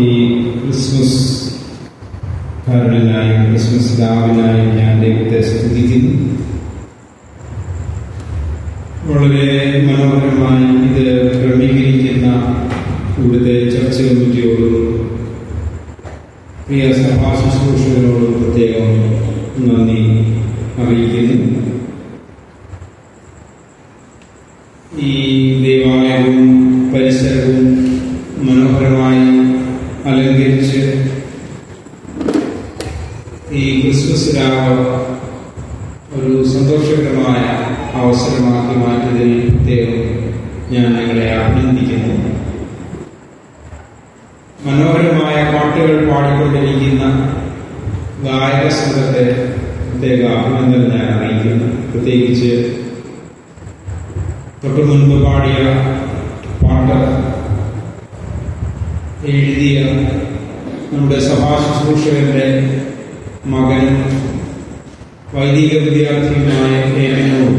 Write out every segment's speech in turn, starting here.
ഈ Christmas കാരണനായും Christmas രാവിനായും ഞാൻ ദൈവത്തെ സ്തുതിക്കുന്നു വളരെ മനോഹരമായി ഇത് ക്രമീകരിക്കുന്ന ഇവിടുത്തെ ചർച്ച കമ്മിറ്റിയോടും പ്രിയ സഭാ ശുശ്രൂഷകരോടും പ്രത്യേകം നന്ദി അറിയിക്കുന്നു ഈ ദേവാലയവും പരിസരവും മനോഹരമായി അലങ്കരിച്ച് ഈ ക്രിസ്മസ് രാവ് ഒരു സന്തോഷകരമായ അവസരമാക്കി മാറ്റിയതിൽ പ്രത്യേകം ഞാൻ നിങ്ങളെ അഭിനന്ദിക്കുന്നു മനോഹരമായ പാട്ടുകൾ പാടിക്കൊണ്ടിരിക്കുന്ന ഗായക സംഘത്തെ പ്രത്യേക അഭിനന്ദനം ഞാൻ അറിയിക്കുന്നു പ്രത്യേകിച്ച് തൊട്ടു മുൻപ് പാടിയ പാട്ട് എഴുതിയ നമ്മുടെ സഭാ ശുശ്രൂഷകന്റെ മകനും വൈദിക വിദ്യാർത്ഥിയുമായ ഏമനോട്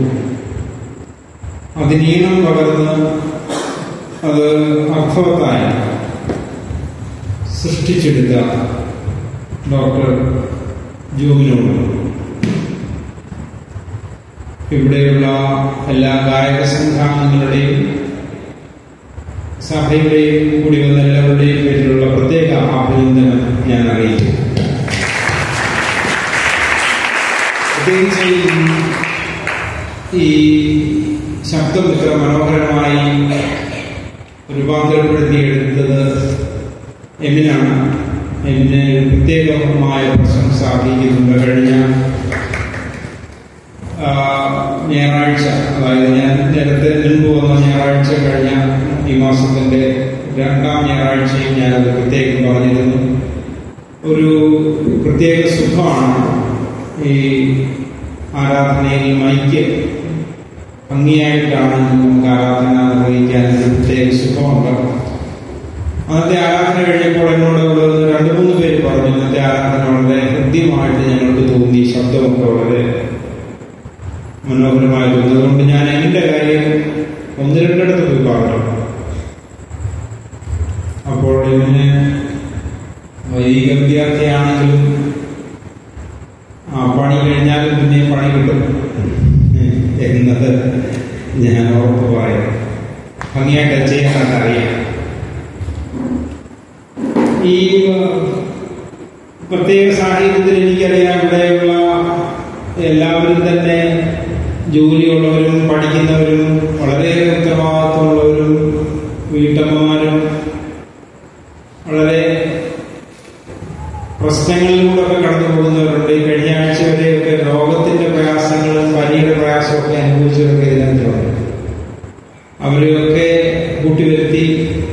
അതിനീണം പകർന്ന് അത് അർത്ഥവത്തായി സൃഷ്ടിച്ചെടുത്ത ഡോക്ടർ ജോബിനോട് ഇവിടെയുള്ള എല്ലാ ഗായക സംഘാംഗങ്ങളുടെയും സഭയുടെയും കൂടി വന്ന എല്ലാവരുടെയും പേരിലുള്ള പ്രത്യേക അഭിനന്ദനം ഞാൻ അറിയിക്കുന്നു പ്രത്യേകിച്ച് ഈ ശബ്ദം ഇത്ര മനോഹരമായി രൂപാന്തരപ്പെടുത്തിയെടുത്തത് എമിനാണ് എമിന് പ്രത്യേകമായ പ്രശംസ അറിയിക്കുന്നുണ്ട് കഴിഞ്ഞ ഞായറാഴ്ച അതായത് ഞാൻ നേരത്തെ മുൻപ് വന്ന ഞായറാഴ്ച കഴിഞ്ഞ ഈ മാസത്തിന്റെ രണ്ടാം ഞായറാഴ്ചയും ഞാനത് പ്രത്യേകം പറഞ്ഞിരുന്നു ഒരു പ്രത്യേക സുഖമാണ് ഈ ആരാധനയിൽ മൈക്ക് ഭംഗിയായിട്ടാണ് നമുക്ക് ആരാധന നിർവഹിക്കാൻ ഒരു പ്രത്യേക സുഖമുണ്ട് അന്നത്തെ ആരാധന കഴിഞ്ഞപ്പോൾ എന്നോട് രണ്ടു മൂന്ന് പേര് പറഞ്ഞു ഇന്നത്തെ ആരാധന വളരെ ഹൃദ്യമായിട്ട് ഞങ്ങൾക്ക് തോന്നി ശബ്ദമൊക്കെ വളരെ മനോഹരമായി തോന്നി അതുകൊണ്ട് ഞാൻ എന്റെ കാര്യം ഒന്ന് രണ്ടിടത്ത് പോയി പറഞ്ഞു അപ്പോൾ ഇവന് വൈദിക വിദ്യാർത്ഥിയാണെങ്കിലും ആ പണി കഴിഞ്ഞാലും പിന്നെ പണി കിട്ടും എന്നത് ഞാൻ ഉറപ്പ് പറയാം ഭംഗിയായിട്ട് ചെയ്യാനൊക്കെ അറിയാം ഈ പ്രത്യേക സാഹചര്യത്തിൽ എനിക്കറിയാം ഇവിടെയുള്ള എല്ലാവരും തന്നെ ജോലിയുള്ളവരും പഠിക്കുന്നവരും വളരെയേറെ ഉത്തരവാദിത്വമുള്ളവരും വീട്ടമ്മമാരും വളരെ പ്രശ്നങ്ങളിലൂടെ കടന്നു പോകുന്നവരുണ്ട് ഈ കഴിഞ്ഞ ആഴ്ച വരെയൊക്കെ രോഗത്തിന്റെ പ്രയാസങ്ങളും പനിയുടെ പ്രയാസമൊക്കെ അനുഭവിച്ചവരൊക്കെ ഇതിനകത്തുണ്ട് അവരെയൊക്കെ കൂട്ടിവരുത്തി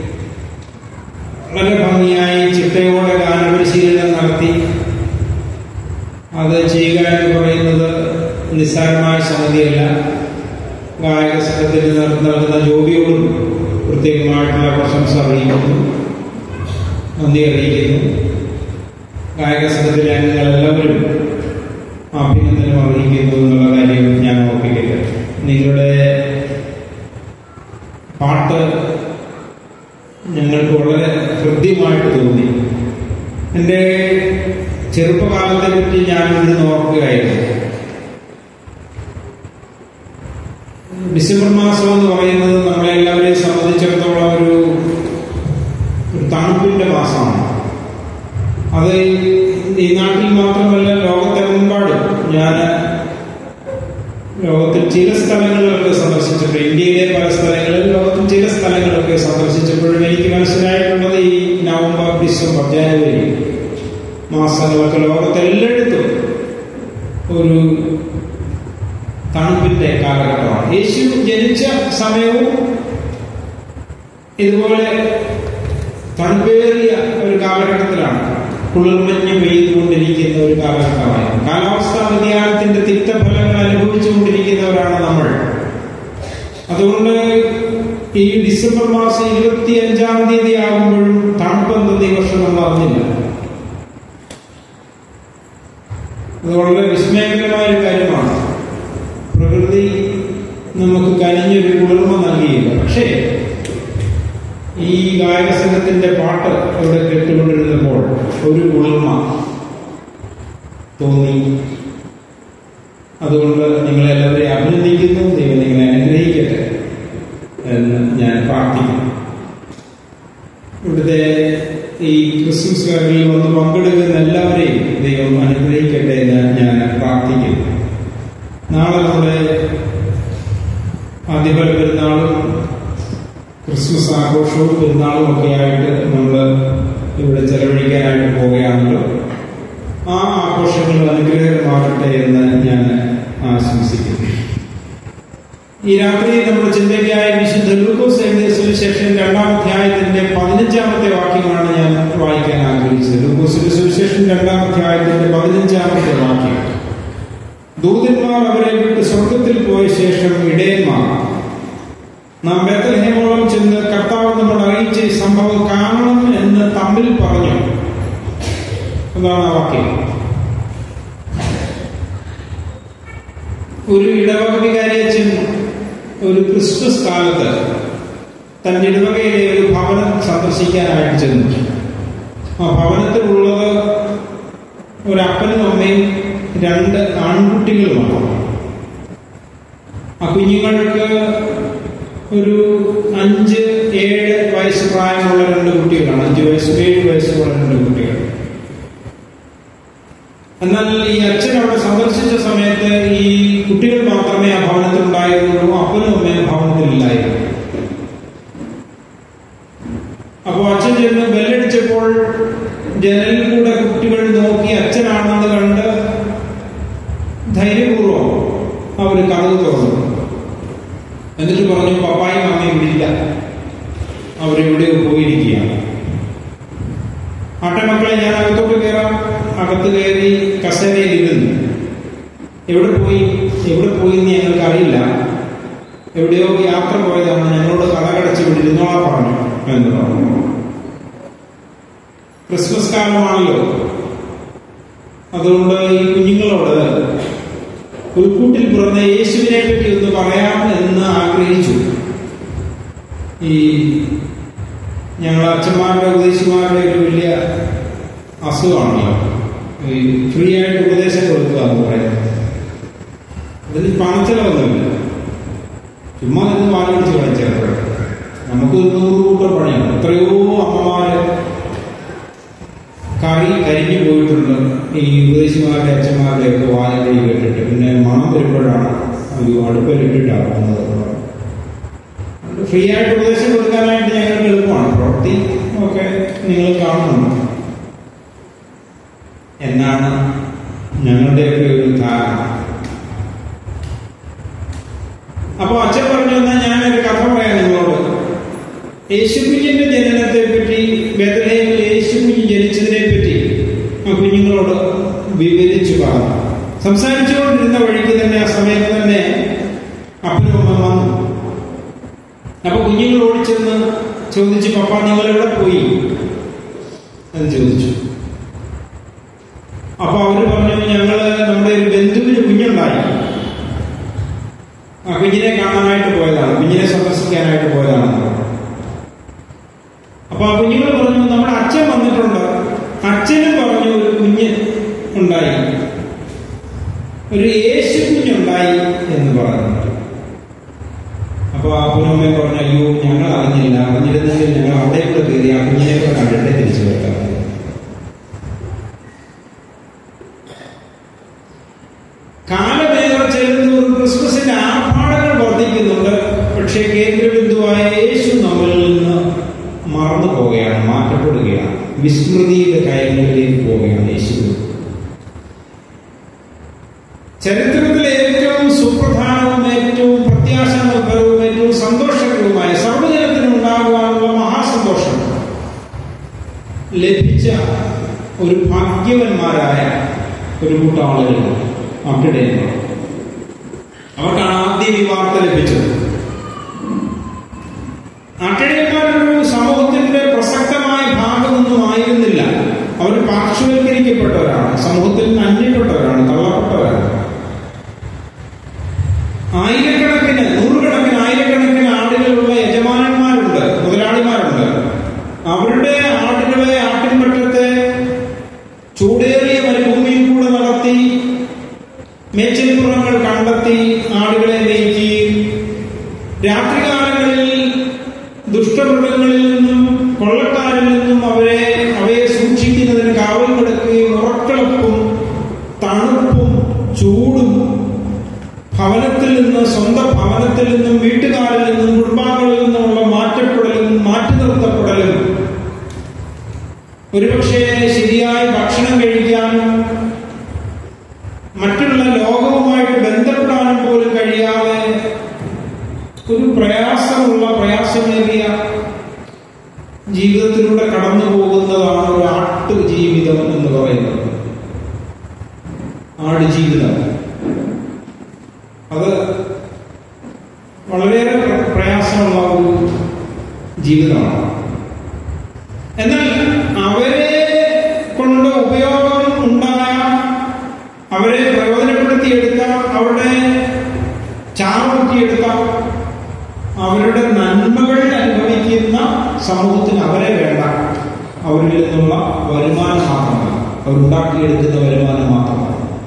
വളരെ ഭംഗിയായി ചിട്ടയോടെ ഗാനപരിശീലനം നടത്തി അത് ചെയ്യുക എന്ന് പറയുന്നത് നിസ്സാരമായ സംഗതിയല്ല ഗായക സംഘത്തിന് നൽകുന്ന ജോലിയോടും പ്രത്യേകമായിട്ടുള്ള പ്രശംസ അറിയിക്കുന്നു നന്ദി അറിയിക്കുന്നു ഗായക സംഘത്തിലെ അംഗങ്ങളെല്ലാവരും അഭിനന്ദനം അറിയിക്കുന്നു എന്നുള്ള കാര്യം ഞാൻ ഓർപ്പിക്കട്ടെ നിങ്ങളുടെ പാട്ട് ഞങ്ങൾക്ക് വളരെ ഹൃദ്യമായിട്ട് തോന്നി എൻ്റെ ചെറുപ്പകാലത്തെ പറ്റി ഞാൻ ഇന്ന് ഓർക്കുകയായിരുന്നു ഡിസംബർ മാസം എന്ന് പറയുന്നത് നമ്മളെല്ലാവരെയും സംബന്ധിച്ചിടത്തോളം ഒരു ഒരു തണുപ്പിന്റെ മാസമാണ് അത് ഈ നാട്ടിൽ മാത്രമല്ല ലോകത്തെമ്പാടും ഞാൻ ലോകത്തിൽ ചില സ്ഥലങ്ങളിലൊക്കെ സന്ദർശിച്ചപ്പോൾ ഇന്ത്യയിലെ പല സ്ഥലങ്ങളിൽ ലോകത്തിൽ ചില സ്ഥലങ്ങളൊക്കെ സന്ദർശിച്ചപ്പോഴും എനിക്ക് മനസ്സിലായിട്ടുള്ളത് ഈ നവംബർ ഡിസംബർ ജനുവരി മാസങ്ങളൊക്കെ ലോകത്തെല്ലായിടത്തും ഒരു തണുപ്പിന്റെ കാലഘട്ടമാണ് യേശു ജനിച്ച സമയവും ഇതുപോലെ തണുപ്പേറിയ ഒരു കാലഘട്ടത്തിലാണ് കുളിർമഞ്ഞ് പെയ്തുകൊണ്ടിരിക്കുന്ന ഒരു കാലഘട്ടമായിരുന്നു കാലാവസ്ഥാ വ്യതിയാനത്തിന്റെ തിക്തഫലങ്ങൾ അനുഭവിച്ചുകൊണ്ടിരിക്കുന്നവരാണ് നമ്മൾ അതുകൊണ്ട് ഈ ഡിസംബർ മാസം ഇരുപത്തി അഞ്ചാം തീയതി ആകുമ്പോഴും തണുപ്പെന്തെന്ന് ഈ വർഷം നമ്മൾ അറിഞ്ഞില്ല അത് വളരെ വിസ്മയകരമായ ഒരു കാര്യമാണ് പ്രകൃതി നമുക്ക് കനിഞ്ഞൊരു കുളിർമ നൽകിയില്ല പക്ഷേ ഈ ഗായക സംഘത്തിൽ സങ്കീർത്തനത്തിന്റെ പാട്ട് ഇവിടെ കേട്ടുകൊണ്ടിരുന്നപ്പോൾ ഒരു കുളിർമ തോന്നി അതുകൊണ്ട് നിങ്ങളെല്ലാവരെയും അഭിനന്ദിക്കുന്നു ദൈവം നിങ്ങളെ അനുഗ്രഹിക്കട്ടെ എന്ന് ഞാൻ പ്രാർത്ഥിക്കുന്നു ഇവിടുത്തെ ഈ ക്രിസ്മസ് കാരിൽ വന്ന് പങ്കെടുക്കുന്ന എല്ലാവരെയും ദൈവം അനുഗ്രഹിക്കട്ടെ എന്ന് ഞാൻ പ്രാർത്ഥിക്കുന്നു നാളെ നമ്മുടെ ആദ്യഫല പെരുന്നാളും ക്രിസ്മസ് ആഘോഷവും പെരുന്നാളും ഒക്കെ ആയിട്ട് നമ്മൾ ഇവിടെ ചെലവഴിക്കാനായിട്ട് പോവുകയാണല്ലോ ആ ആഘോഷങ്ങൾ അനുഗ്രഹമാകട്ടെ എന്ന് ഞാൻ ആശംസിക്കുന്നു ഈ രാത്രി നമ്മുടെ ചിന്തയ്ക്കായി വിശുദ്ധ ലൂക്കോസ് എഴുതിയ സുവിശേഷം രണ്ടാം അധ്യായത്തിന്റെ പതിനഞ്ചാമത്തെ വാക്യമാണ് ഞാൻ വായിക്കാൻ ആഗ്രഹിച്ചത് ലൂക്കോസിന്റെ സുവിശേഷം രണ്ടാം അധ്യായത്തിന്റെ പതിനഞ്ചാമത്തെ വാക്യം ദൂതന്മാർ അവരെ വിട്ട് സ്വർഗത്തിൽ പോയ ശേഷം ഇടയന്മാർ നാം ബethlehem-ഓളം ചെന്ന് കർത്താവ് നമ്മൾ അറിയിച്ച ഈ സംഭവം കാണണം എന്ന് തമ്മിൽ പറഞ്ഞു അതാണ് ആ വാക്യം ഒരു ഇടവക വികാരിയച്ഛൻ ഒരു ക്രിസ്മസ് കാലത്ത് തന്റെ ഇടവകയിലെ ഒരു ഭവനം സന്ദർശിക്കാനായിട്ട് ചെന്നു ആ ഭവനത്തിലുള്ളത് ഒരു അപ്പനും അമ്മയും രണ്ട് ആൺകുട്ടികളുമാണ് ആ കുഞ്ഞുങ്ങൾക്ക് ഒരു അഞ്ച് ഏഴ് വയസ്സ് പ്രായമുള്ള രണ്ട് കുട്ടികളാണ് അഞ്ച് വയസ്സ് ഏഴ് വയസ്സുള്ള രണ്ട് കുട്ടികൾ എന്നാൽ ഈ അച്ഛൻ അവിടെ സന്ദർശിച്ച സമയത്ത് ഈ കുട്ടികൾ മാത്രമേ ആ ഭവനത്തിൽ ഉണ്ടായിരുന്നുള്ളൂ അപ്പനും അമ്മയും ഭവനത്തിലില്ലായിരുന്നു അപ്പോ അച്ഛൻ ചെന്ന് ബെല്ലടിച്ചപ്പോൾ ജനലിൽ കൂടെ കുട്ടികൾ നോക്കി അച്ഛനാണെന്ന് കണ്ട് ധൈര്യപൂർവ്വം അവര് കഥവ് തുറന്നു എന്നിട്ട് പറഞ്ഞു പപ്പായും അമ്മയും ഇവിടെ ഇല്ല അവരെവിടെയോ പോയിരിക്കുകയാണ് ആട്ടമക്കളെ ഞാൻ അകത്തോട്ട് കയറാം അകത്ത് കയറി കസേരയിൽ ഇരുന്നു എവിടെ പോയി എവിടെ പോയി എന്ന് ഞങ്ങൾക്ക് അറിയില്ല എവിടെയോ യാത്ര പോയതാണ് ഞങ്ങളോട് കഥ കടച്ച് ഇവിടെ ഇരുന്നോളാ പറഞ്ഞു എന്ന് പറഞ്ഞു ക്രിസ്മസ് കാലമാണല്ലോ അതുകൊണ്ട് ഈ കുഞ്ഞുങ്ങളോട് പുൽക്കൂട്ടിൽ പിറന്ന യേശുവിനെ പറ്റി ഒന്ന് പറയാം എന്ന് ആഗ്രഹിച്ചു ഈ ഞങ്ങൾ അച്ഛന്മാരുടെ ഉപദേശിമാരുടെ ഒരു വലിയ അസുഖമാണല്ലോ ഈ ഫ്രീ ആയിട്ട് ഉപദേശം കൊടുക്കുക എന്ന് പറയുന്നത് അതിന് പണച്ചെലവൊന്നുമില്ല ചുമ്മാ നിന്ന് വാങ്ങിച്ച് കളിച്ചത് നമുക്ക് നൂറ് കൂട്ടം പണിയാണ് എത്രയോ അമ്മമാര് കറി കരിഞ്ഞു പോയിട്ടുണ്ട് ഈ ഉപദേശിമാരുടെ അച്ഛന്മാരുടെ ഒക്കെ വായനകൾ കേട്ടിട്ട് പിന്നെ മണം വരുമ്പോഴാണ് ഒരു അടുപ്പിലിട്ടിട്ടാണ് വന്നത് ഫ്രീ ആയിട്ട് ഉപദേശം കൊടുക്കാനായിട്ട് ഞങ്ങൾക്ക് എളുപ്പമാണ് പ്രവൃത്തി ഒക്കെ നിങ്ങൾ കാണുന്നുണ്ട് എന്നാണ് ഞങ്ങളുടെയൊക്കെ ഒരു ധാരണ അപ്പൊ അച്ഛൻ പറഞ്ഞു എന്നാൽ ഞാനൊരു കഥ പറയാം നിങ്ങളോട് യേശുകുഞ്ഞിന്റെ ജനനത്തെ പറ്റി ബദലയിൽ യേശുകുഞ്ഞ് ജനിച്ചതിനെ പറ്റി ആ കുഞ്ഞുങ്ങളോട് വിവരിച്ചു പറഞ്ഞു സംസാരിച്ചുകൊണ്ടിരുന്ന വഴിക്ക് തന്നെ ആ സമയത്ത് തന്നെ അപ്പനും അമ്മ വന്നു അപ്പൊ കുഞ്ഞുങ്ങൾ ഓടിച്ചെന്ന് ചോദിച്ചു പപ്പ നിങ്ങൾ എവിടെ പോയി എന്ന് ചോദിച്ചു അപ്പൊ അവര് പറഞ്ഞു ഞങ്ങള് നമ്മുടെ ഒരു ബന്ധുവിന് കുഞ്ഞുണ്ടായി ആ കുഞ്ഞിനെ കാണാനായിട്ട് പോയതാണ് കുഞ്ഞിനെ സന്ദർശിക്കാനായിട്ട് പോയതാണ് അപ്പൊ ആ കുഞ്ഞുങ്ങൾ പറഞ്ഞു നമ്മുടെ അച്ഛൻ വന്നിട്ടുണ്ട് അച്ഛനും പറഞ്ഞു ഒരു കുഞ്ഞ് ഉണ്ടായി ഒരു യേശു കുഞ്ഞുണ്ടായി എന്ന് പറഞ്ഞു അപ്പൊ ആ പുനമ്മ പറഞ്ഞു അയ്യോ ഞങ്ങൾ അറിഞ്ഞില്ല അറിഞ്ഞിരുന്നെങ്കിൽ ഞങ്ങൾ അവിടെ കൂടെ കയറി ആ കുഞ്ഞിനെ കൂടെ കണ്ടിട്ടേ തിരിച്ചു വരാം കാലമേറെ ചെല്ലുന്നവർ ക്രിസ്മസിന്റെ ആർഭാടങ്ങൾ വർദ്ധിക്കുന്നുണ്ട് പക്ഷേ കേന്ദ്രബിന്ദുവായ യേശു നമ്മളിൽ നിന്ന് മറന്നു പോവുകയാണ് മാറ്റപ്പെടുകയാണ് വിസ്മൃതിയുടെ കാര്യങ്ങളിലേക്ക് പോവുകയാണ് യേശു ചരിത്രത്തിലെ ഏറ്റവും സുപ്രധാനവും ഏറ്റവും പ്രത്യാശാപരവും ഏറ്റവും സന്തോഷകരവുമായ സർവജനത്തിനും ഉണ്ടാകുവാനുള്ള മഹാസന്തോഷം ലഭിച്ച ഒരു ഭാഗ്യവന്മാരായ ഒരു കൂട്ടം ആളുകൾ അവിടെ അവർക്കാണ് ആദ്യം ഈ വാർത്ത ലഭിച്ചത് നാട്ടിടയന്മാരൊരു സമൂഹത്തിന്റെ പ്രസക്തമായ ഭാഗമൊന്നും ആയിരുന്നില്ല അവർ പാർശ്വവൽക്കരിക്കപ്പെട്ടവരാണ് സമൂഹത്തിൽ നിന്ന് അന്യപ്പെട്ടവരാണ് തള്ളപ്പെട്ടവരാണ് ആയിരക്കണക്കിന് നൂറുകണക്കിന് ആയിരക്കണക്കിന് ആളുകളുള്ള യജമാനന്മാരുണ്ട് മുതലാളിമാരുണ്ട് അവരുടെ ചൂടേറിയ മരുഭൂമിയിൽ കൂടെ നടത്തി മേച്ചിൽപ്പുറങ്ങൾ കണ്ടെത്തി ആടുകളെ മേയ്ക്കുകയും രാത്രികാലങ്ങളിൽ ദുഷ്ടമൃഗങ്ങളിൽ നിന്നും കൊള്ളക്കാരിൽ നിന്നും അവരെ അവയെ സൂക്ഷിക്കുന്നതിന് കാവൽ കിടക്കുകയും ഉറക്കളപ്പും തണുപ്പും ചൂടും ഭവനത്തിൽ നിന്ന് സ്വന്തം ഭവനത്തിൽ നിന്നും വീട്ടുകാരിൽ നിന്നും കുടുംബാംഗങ്ങളിൽ നിന്നുമുള്ള മാറ്റപ്പെടലും മാറ്റി നിർത്തപ്പെടലും ഒരുപക്ഷെ ശരിയായി ഭക്ഷണം കഴിക്കാനും മറ്റുള്ള ലോകവുമായിട്ട് ബന്ധപ്പെടാനും പോലും കഴിയാതെ ഒരു പ്രയാസമുള്ള പ്രയാസമേറിയ ജീവിതത്തിലൂടെ കടന്നു പോകുന്നതാണ് ഒരു ആട്ടു ജീവിതം എന്ന് പറയുന്നത് ആട് ജീവിതം അത് വളരെയേറെ പ്ര- പ്രയാസമുള്ള ഒരു ജീവിതമാണ് എന്നാൽ അവരെ കൊണ്ട് ഉപയോഗം ഉണ്ടായ അവരെ പ്രയോജനപ്പെടുത്തിയെടുത്ത അവരുടെ ചാറുപറ്റിയെടുത്ത അവരുടെ നന്മകൾ അനുഭവിക്കുന്ന സമൂഹത്തിന് അവരെ വേണ്ട അവരിൽ നിന്നുള്ള വരുമാനം മാത്രമാണ് അവരുണ്ടാക്കിയെടുക്കുന്ന വരുമാനം മാത്രമാണ്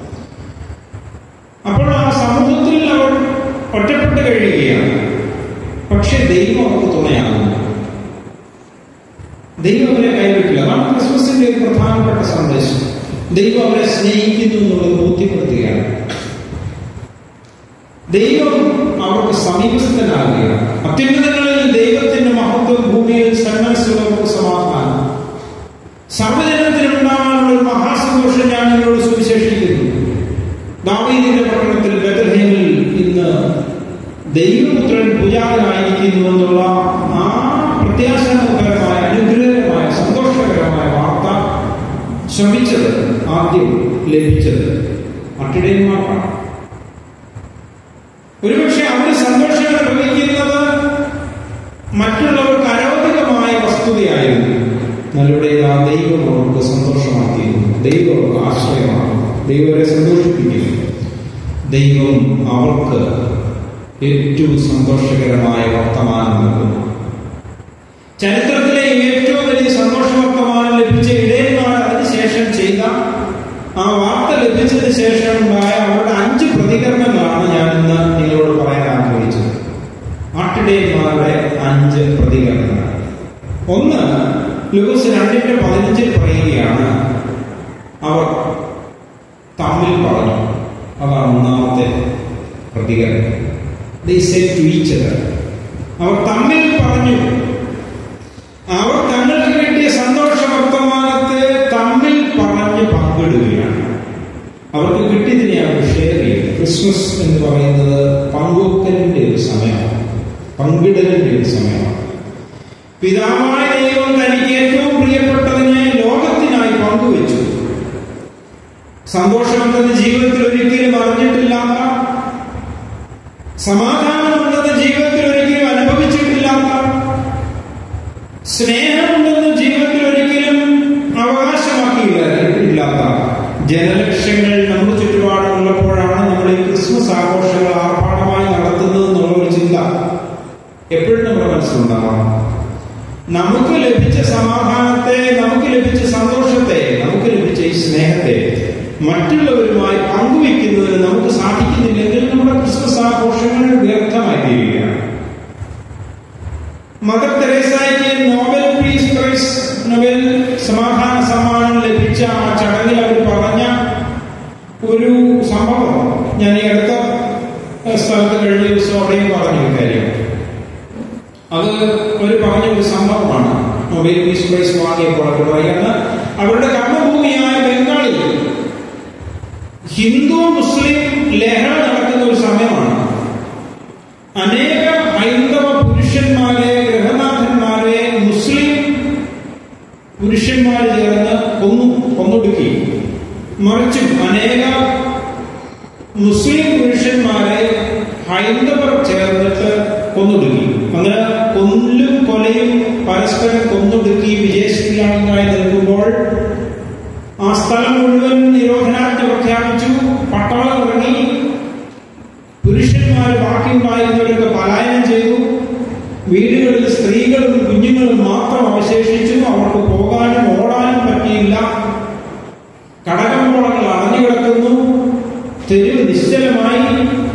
അപ്പോൾ ആ സമൂഹത്തിൽ അവർ ഒറ്റപ്പെട്ട് കഴിയുകയാണ് പക്ഷെ ദൈവം അവർക്ക് തുണയാകുന്നു ദൈവം അവരെ കൈവിട്ടില്ല അതാണ് ക്രിസ്മസിന്റെ ഒരു പ്രധാനപ്പെട്ട സന്ദേശം ദൈവം അവരെ സ്നേഹിക്കുന്നു എന്നുള്ളത് ബോധ്യപ്പെടുത്തുകയാണ് ദൈവം അവർക്ക് സമീപസ്ഥനാകുകയാണ് അത്യുന്നതങ്ങളിൽ ദൈവത്തിന്റെ മഹത്വം ഭൂമിയിൽ സന്മനസ്സുള്ളവർക്ക് സമാധാനം സർവജനത്തിനുണ്ടാകാനുള്ള ഒരു മഹാസന്തോഷം ഞാൻ നിങ്ങളോട് സുവിശേഷിക്കുന്നു ദാവീദിന്റെ പട്ടണത്തിൽ ബദൽഹേമിൽ ഇന്ന് ദൈവപുത്രൻ പൂജാതനായിരിക്കുന്നു എന്നുള്ള ആ പ്രത്യാശാപരമായ അനുഗ്രഹകരമായ സന്തോഷകരമായ വാർത്ത ശ്രമിച്ചത് ആദ്യം ലഭിച്ചത് മറ്റിടയന്മാർക്കാണ് ഒരുപക്ഷെ അവർ സന്തോഷം അനുഭവിക്കുന്നത് മറ്റുള്ളവർക്ക് അരോചകമായ വസ്തുതയായിരുന്നു നല്ലവിടെ ആ ദൈവം അവർക്ക് സന്തോഷമാക്കിയിരുന്നു ദൈവം അവർക്ക് ആശ്രയമാണ് ദൈവം അവരെ സന്തോഷിപ്പിക്കുന്നു ദൈവം അവർക്ക് ഏറ്റവും സന്തോഷകരമായ വർത്തമാനം നൽകുന്നു ചരിത്രത്തിലെ ഏറ്റവും വലിയ സന്തോഷ വർത്തമാനം ലഭിച്ച ഇടയന്മാർ അതിനുശേഷം ചെയ്ത ആ വാർത്ത ലഭിച്ചതിന് ശേഷം ഉണ്ടായ അവരുടെ അഞ്ച് പ്രതികരണങ്ങളാണ് ഞാൻ ഇന്ന് നിങ്ങളോട് പറയാൻ ആഗ്രഹിച്ചത് ആട്ടിടയന്മാരുടെ അഞ്ച് പ്രതികരണങ്ങൾ ഒന്ന് ലൂക്കോസ് രണ്ടിന്റെ പതിനഞ്ചിൽ പറയുകയാണ് അവർ തമ്മിൽ പറഞ്ഞു അതാണ് ഒന്നാമത്തെ പ്രതികരണം They said to each other. അവർ തമ്മിൽ പറഞ്ഞു അവർ തങ്ങൾക്ക് കിട്ടിയ സന്തോഷ വർത്തമാനത്തെ തമ്മിൽ പറഞ്ഞ് പങ്കിടുകയാണ് അവർക്ക് കിട്ടിയതിനെ അവർ ഷെയർ ചെയ്യും ക്രിസ്മസ് എന്ന് പറയുന്നത് പങ്കുവെക്കലിന്റെ ഒരു സമയമാണ് പങ്കിടലിന്റെ ഒരു സമയമാണ് പിതാവായ ദൈവം തനിക്ക് ഏറ്റവും പ്രിയപ്പെട്ടതിനെ ലോകത്തിനായി പങ്കുവെച്ചു സന്തോഷമുണ്ടെന്ന് ജീവിതത്തിൽ ഒരിക്കലും അറിഞ്ഞിട്ടില്ലാത്ത സമാധാനമുണ്ടെന്ന് ജീവിതത്തിൽ ഒരിക്കലും അനുഭവിച്ചിട്ടില്ലാത്ത സ്നേഹമുണ്ടെന്ന് ജീവിതത്തിൽ ഒരിക്കലും അവകാശമാക്കിയില്ല ഇല്ലാത്ത ജനലക്ഷങ്ങൾ നമ്മുടെ ചുറ്റുപാടുള്ളപ്പോഴാണ് നമ്മൾ ഈ ക്രിസ്മസ് ആഘോഷങ്ങൾ ആർഭാടമായി നടത്തുന്നത് എന്നുള്ള ഒരു ചിന്ത എപ്പോഴും നമ്മുടെ മനസ്സിലുണ്ടാവണം നമുക്ക് ലഭിച്ച സമാധാനത്തെ നമുക്ക് ലഭിച്ച സന്തോഷത്തെ നമുക്ക് ലഭിച്ച ഈ സ്നേഹത്തെ മറ്റുള്ളവരുമായി പങ്കുവെക്കുന്നതിന് നമുക്ക് സാധിക്കുന്നില്ലെങ്കിൽ നമ്മുടെ ക്രിസ്മസ് ആഘോഷങ്ങൾ വ്യർത്ഥമായി തീരുകയാണ് മദർ തെരേസായ്ക്ക് നോബൽ പീസ് പ്രൈസ് നോബൽ സമാധാന സമ്മാനം ലഭിച്ച ആ ചടങ്ങിൽ അവർ പറഞ്ഞ ഒരു സംഭവം ഞാൻ ഈ അടുത്ത സ്ഥലത്ത് കഴിഞ്ഞ ദിവസം അവിടെയും പറഞ്ഞു ഈ കാര്യം അത് അവർ പറഞ്ഞ ഒരു സംഭവമാണ് നൊബേൽ പീസ് പ്രൈസ് വാങ്ങിയപ്പോൾ അവർ പറയുന്നത് അവരുടെ കർമ്മഭൂമിയായ ബംഗാളിൽ ഹിന്ദു മുസ്ലിം ലഹള നടക്കുന്ന ഒരു സമയമാണ് അനേക ഹൈന്ദവ പുരുഷന്മാരെ ഗൃഹനാഥന്മാരെ മുസ്ലിം പുരുഷന്മാർ ചേർന്ന് കൊന്നു കൊന്നൊടുക്കി മറിച്ചും അനേക മുസ്ലിം പുരുഷന്മാരെ ഹൈന്ദവർ ചേർന്നിട്ട് കൊന്നൊടുക്കി അങ്ങനെ കൊല്ലും കൊലയും പരസ്പരം കൊന്നൊടുക്കി വിജയശ്രീലാണെന്നായി നിൽക്കുമ്പോൾ ആ സ്ഥലം മുഴുവൻ നിരോധനാജ്ഞ പ്രഖ്യാപിച്ചു പട്ടാളം ഇറങ്ങി പുരുഷന്മാർ ബാക്കിയുണ്ടായിരുന്നവരൊക്കെ പലായനം ചെയ്തു വീടുകളിൽ സ്ത്രീകളും കുഞ്ഞുങ്ങളും മാത്രം അവശേഷിച്ചു അവർക്ക് പോകാനും ഓടാനും പറ്റിയില്ല കടകൾ തെരുവ് നിശ്ചലമായി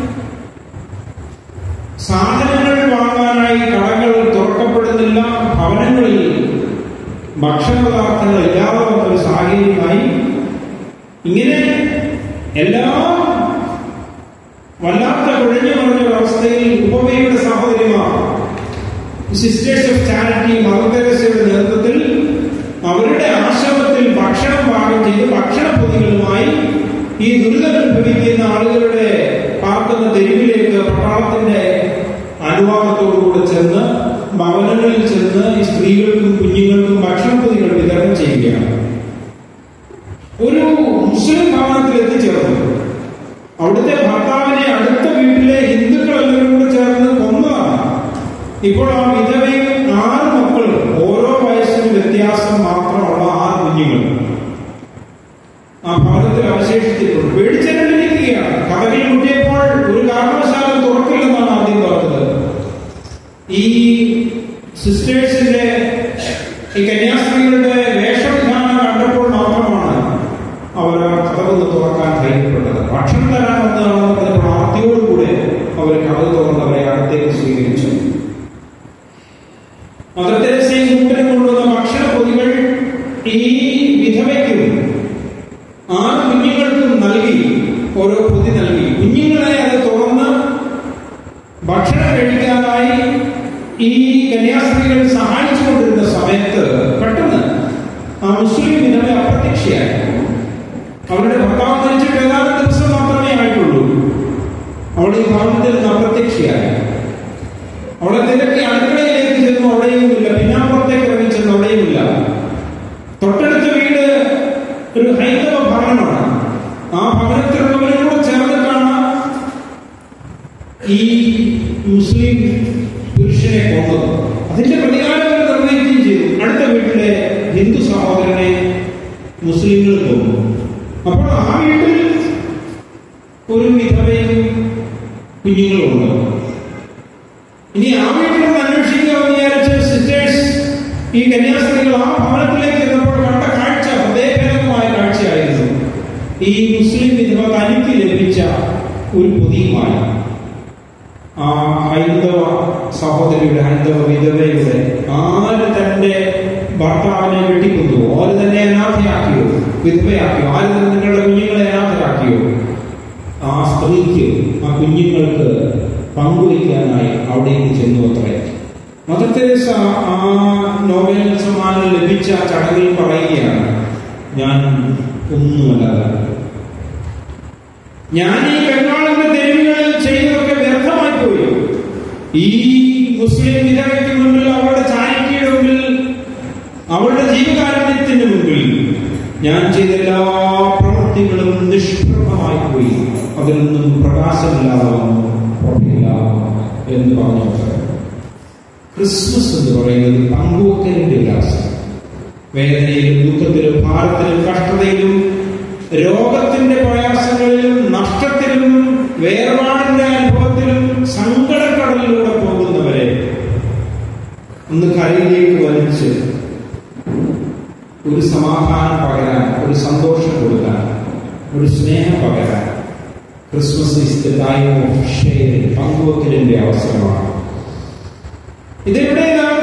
സാധനങ്ങൾ വാങ്ങാനായി കടകൾ തുറക്കപ്പെടുന്നില്ല ഭവനങ്ങളിൽ ഭക്ഷണപദാർത്ഥങ്ങൾ ഇല്ലാതെ വന്ന ഒരു സാഹചര്യമായി ഇങ്ങനെ എല്ലാം വല്ലാത്ത കുഴഞ്ഞു മറിഞ്ഞ ഒരവസ്ഥയിൽ ഉപമയുടെ സഹോദരിമാർ സിസ്റ്റേഴ്സ് ഓഫ് ചാരിറ്റി മദർ തെരേസയുടെ നേതൃത്വത്തിൽ അവരുടെ ആശ്രമത്തിൽ ഭക്ഷണം പാകം ചെയ്ത് ഭക്ഷണ പൊതികളുമായി ഈ ദുരിതമനുഭവിക്കുന്ന ആളുകളുടെ പാർക്കുന്ന തെരുവിലേക്ക് പട്ടാളത്തിന്റെ അനുവാദത്തോടുകൂടെ ചെന്ന് ഭവനങ്ങളിൽ ചെന്ന് ഈ സ്ത്രീകൾക്കും കുഞ്ഞുങ്ങൾക്കും ഭക്ഷണ പൊതികൾ വിതരണം ചെയ്യുകയാണ് ഒരു മുസ്ലിം ഭവനത്തിൽ എത്തിച്ചേർന്നു അവിടുത്തെ ഭർത്താവിനെ അടുത്ത വീട്ടിലെ ഹിന്ദുക്കൾ എല്ലാവരും കൂടെ ചേർന്ന് കൊന്നതാണ് ഇപ്പോൾ ആ വിധവയും ആറ് മക്കളും ഓരോ വയസ്സിനും വ്യത്യാസം മാത്രമുള്ള ആറ് കുഞ്ഞുങ്ങൾ ആ ഭവനത്തിൽ അവശേഷിച്ചിട്ടുണ്ട് പേടിച്ചിരിക്കുകയാണ് കഥകിൽ മുട്ടിയപ്പോൾ ഒരു കാരണവശാലും തുറക്കില്ലെന്നാണ് ആദ്യം പറഞ്ഞത് ഈ സിസ്റ്റേഴ്സിന്റെ ഈ കന്യാസ്ത്രീകളുടെ വേഷവിധാനം കണ്ടപ്പോൾ മാത്രമാണ് അവർ ആ കഥകൾ തുറക്കാൻ ധൈര്യപ്പെട്ടത് ഭക്ഷണം തരാമെന്നാണെന്ന് പറഞ്ഞപ്പോൾ ആദ്യയോടുകൂടെ അവർ കഥ തുറന്ന് അവരെ അടുത്തേക്ക് സ്വീകരിച്ചു മദർ തെരേസയും കൂട്ടരും കൊണ്ടുവന്ന ഭക്ഷണ പൊതികൾ ഈ വിധവയ്ക്കും ആറ് കുഞ്ഞുങ്ങൾക്കും നൽകി ഓരോ പൊതി നൽകി കുഞ്ഞുങ്ങളെ അത് തുറന്ന് ഭക്ഷണം കഴിക്കാനായി ഈ കന്യാസ്ത്രീകൾ സഹായിച്ചുകൊണ്ടിരുന്ന സമയത്ത് പെട്ടെന്ന് ആ മുസ്ലിം വിധവ അപ്രത്യക്ഷയായി അവരുടെ ഭർത്താവ് മരിച്ചിട്ട് ഏതാനും ദിവസം മാത്രമേ ആയിട്ടുള്ളൂ അവളുടെ ഈ ഭവനത്തിൽ നിന്ന് അപ്രത്യക്ഷയായി അവളെ തിരക്കി അടുക്കളയിലേക്ക് ചെന്നു അവിടെയുമില്ല പിന്നാമ്പുറത്തേക്ക് ഇറങ്ങി ചെന്നു അവിടെയുമില്ല തൊട്ടടുത്ത വീട് ഒരു ഹൈന്ദവ ഭവനമാണ് ആ ഭവനത്തിലുള്ളവരും കൂടെ ചേർന്നിട്ടാണ് ഈ മുസ്ലിം പുരുഷനെ കൊന്നത് അതിന്റെ പ്രതികാരം അവർ നിർവഹിക്കുകയും ചെയ്തു അടുത്ത വീട്ടിലെ ഹിന്ദു സഹോദരനെ മുസ്ലിങ്ങൾ കൊന്നു അപ്പോൾ ആ വീട്ടിൽ ഒരു വിധവയും കുഞ്ഞുങ്ങളുണ്ട് ഇനി ആ വീട്ടിലൊന്ന് അന്വേഷിക്കാമെന്ന് വിചാരിച്ച സിസ്റ്റേഴ്സ് ഈ കന്യാസ്ത്രീകൾ ആ ഭവനത്തിലേക്ക് ചെന്നപ്പോൾ കണ്ട കാഴ്ച ഹൃദയഭേദകമായ കാഴ്ചയായിരുന്നു ഈ മുസ്ലിം വിധവ തനിക്ക് ലഭിച്ച ഒരു പുതിയമായി ആ ഹൈന്ദവ സഹോദരിയുടെ ഹൈന്ദവ വിധവയുടെ ആര് തന്റെ ഭർത്താവിനെ വെട്ടിക്കൊന്നു ആര് തന്നെ അനാഥയാക്കിയോ വിധവയാക്കിയോ ആര് തന്നെ നിങ്ങളുടെ കുഞ്ഞുങ്ങളെ അനാഥരാക്കിയോ ആ സ്ത്രീക്ക് ആ കുഞ്ഞുങ്ങൾക്ക് പങ്കുവയ്ക്കാനായി അവിടേക്ക് ചെന്നു അത്രേ മദർ തെരേസ ആ നോബൽ സമ്മാനം ലഭിച്ച ചടങ്ങിൽ പറയുകയാണ് ഞാൻ ഒന്നുമല്ലാതെ ഞാൻ ഈ ബംഗാളിന്റെ തെരുവുകളിൽ ചെയ്തതൊക്കെ വ്യർത്ഥമായി പോയി ഈ മുസ്ലിം വിധവയ്ക്ക് മുമ്പിൽ അവളുടെ ചാരിറ്റിയുടെ മുമ്പിൽ അവളുടെ ജീവകാരുണ്യത്തിന് മുമ്പിൽ ഞാൻ ചെയ്ത എല്ലാ പ്രവൃത്തികളും നിഷ്പ്രഭമായി പോയി അതിലൊന്നും പ്രകാശമില്ലാതെ വന്നു പുറമില്ല എന്ന് പറഞ്ഞു ക്രിസ്മസ് എന്ന് പറയുന്നത് പങ്കുവെക്കലിന്റെ ഉല്ലാസം വേദനയിലും ദുഃഖത്തിലും ഭാരത്തിലും കഷ്ടതയിലും രോഗത്തിന്റെ പ്രയാസങ്ങളിലും നഷ്ടത്തിലും വേർപാടിന്റെ അനുഭവത്തിലും സങ്കടക്കടലിലൂടെ പോകുന്നവരെ ഒന്ന് കരയിലേക്ക് വലിച്ച് ഒരു സമാധാനം പകരാൻ ഒരു സന്തോഷം കൊടുക്കാൻ ഒരു സ്നേഹം പകരാൻ Christmas is the time of sharing പങ്കുവെക്കലിന്റെ അവസരമാണ് ഇതെവിടെയാണ്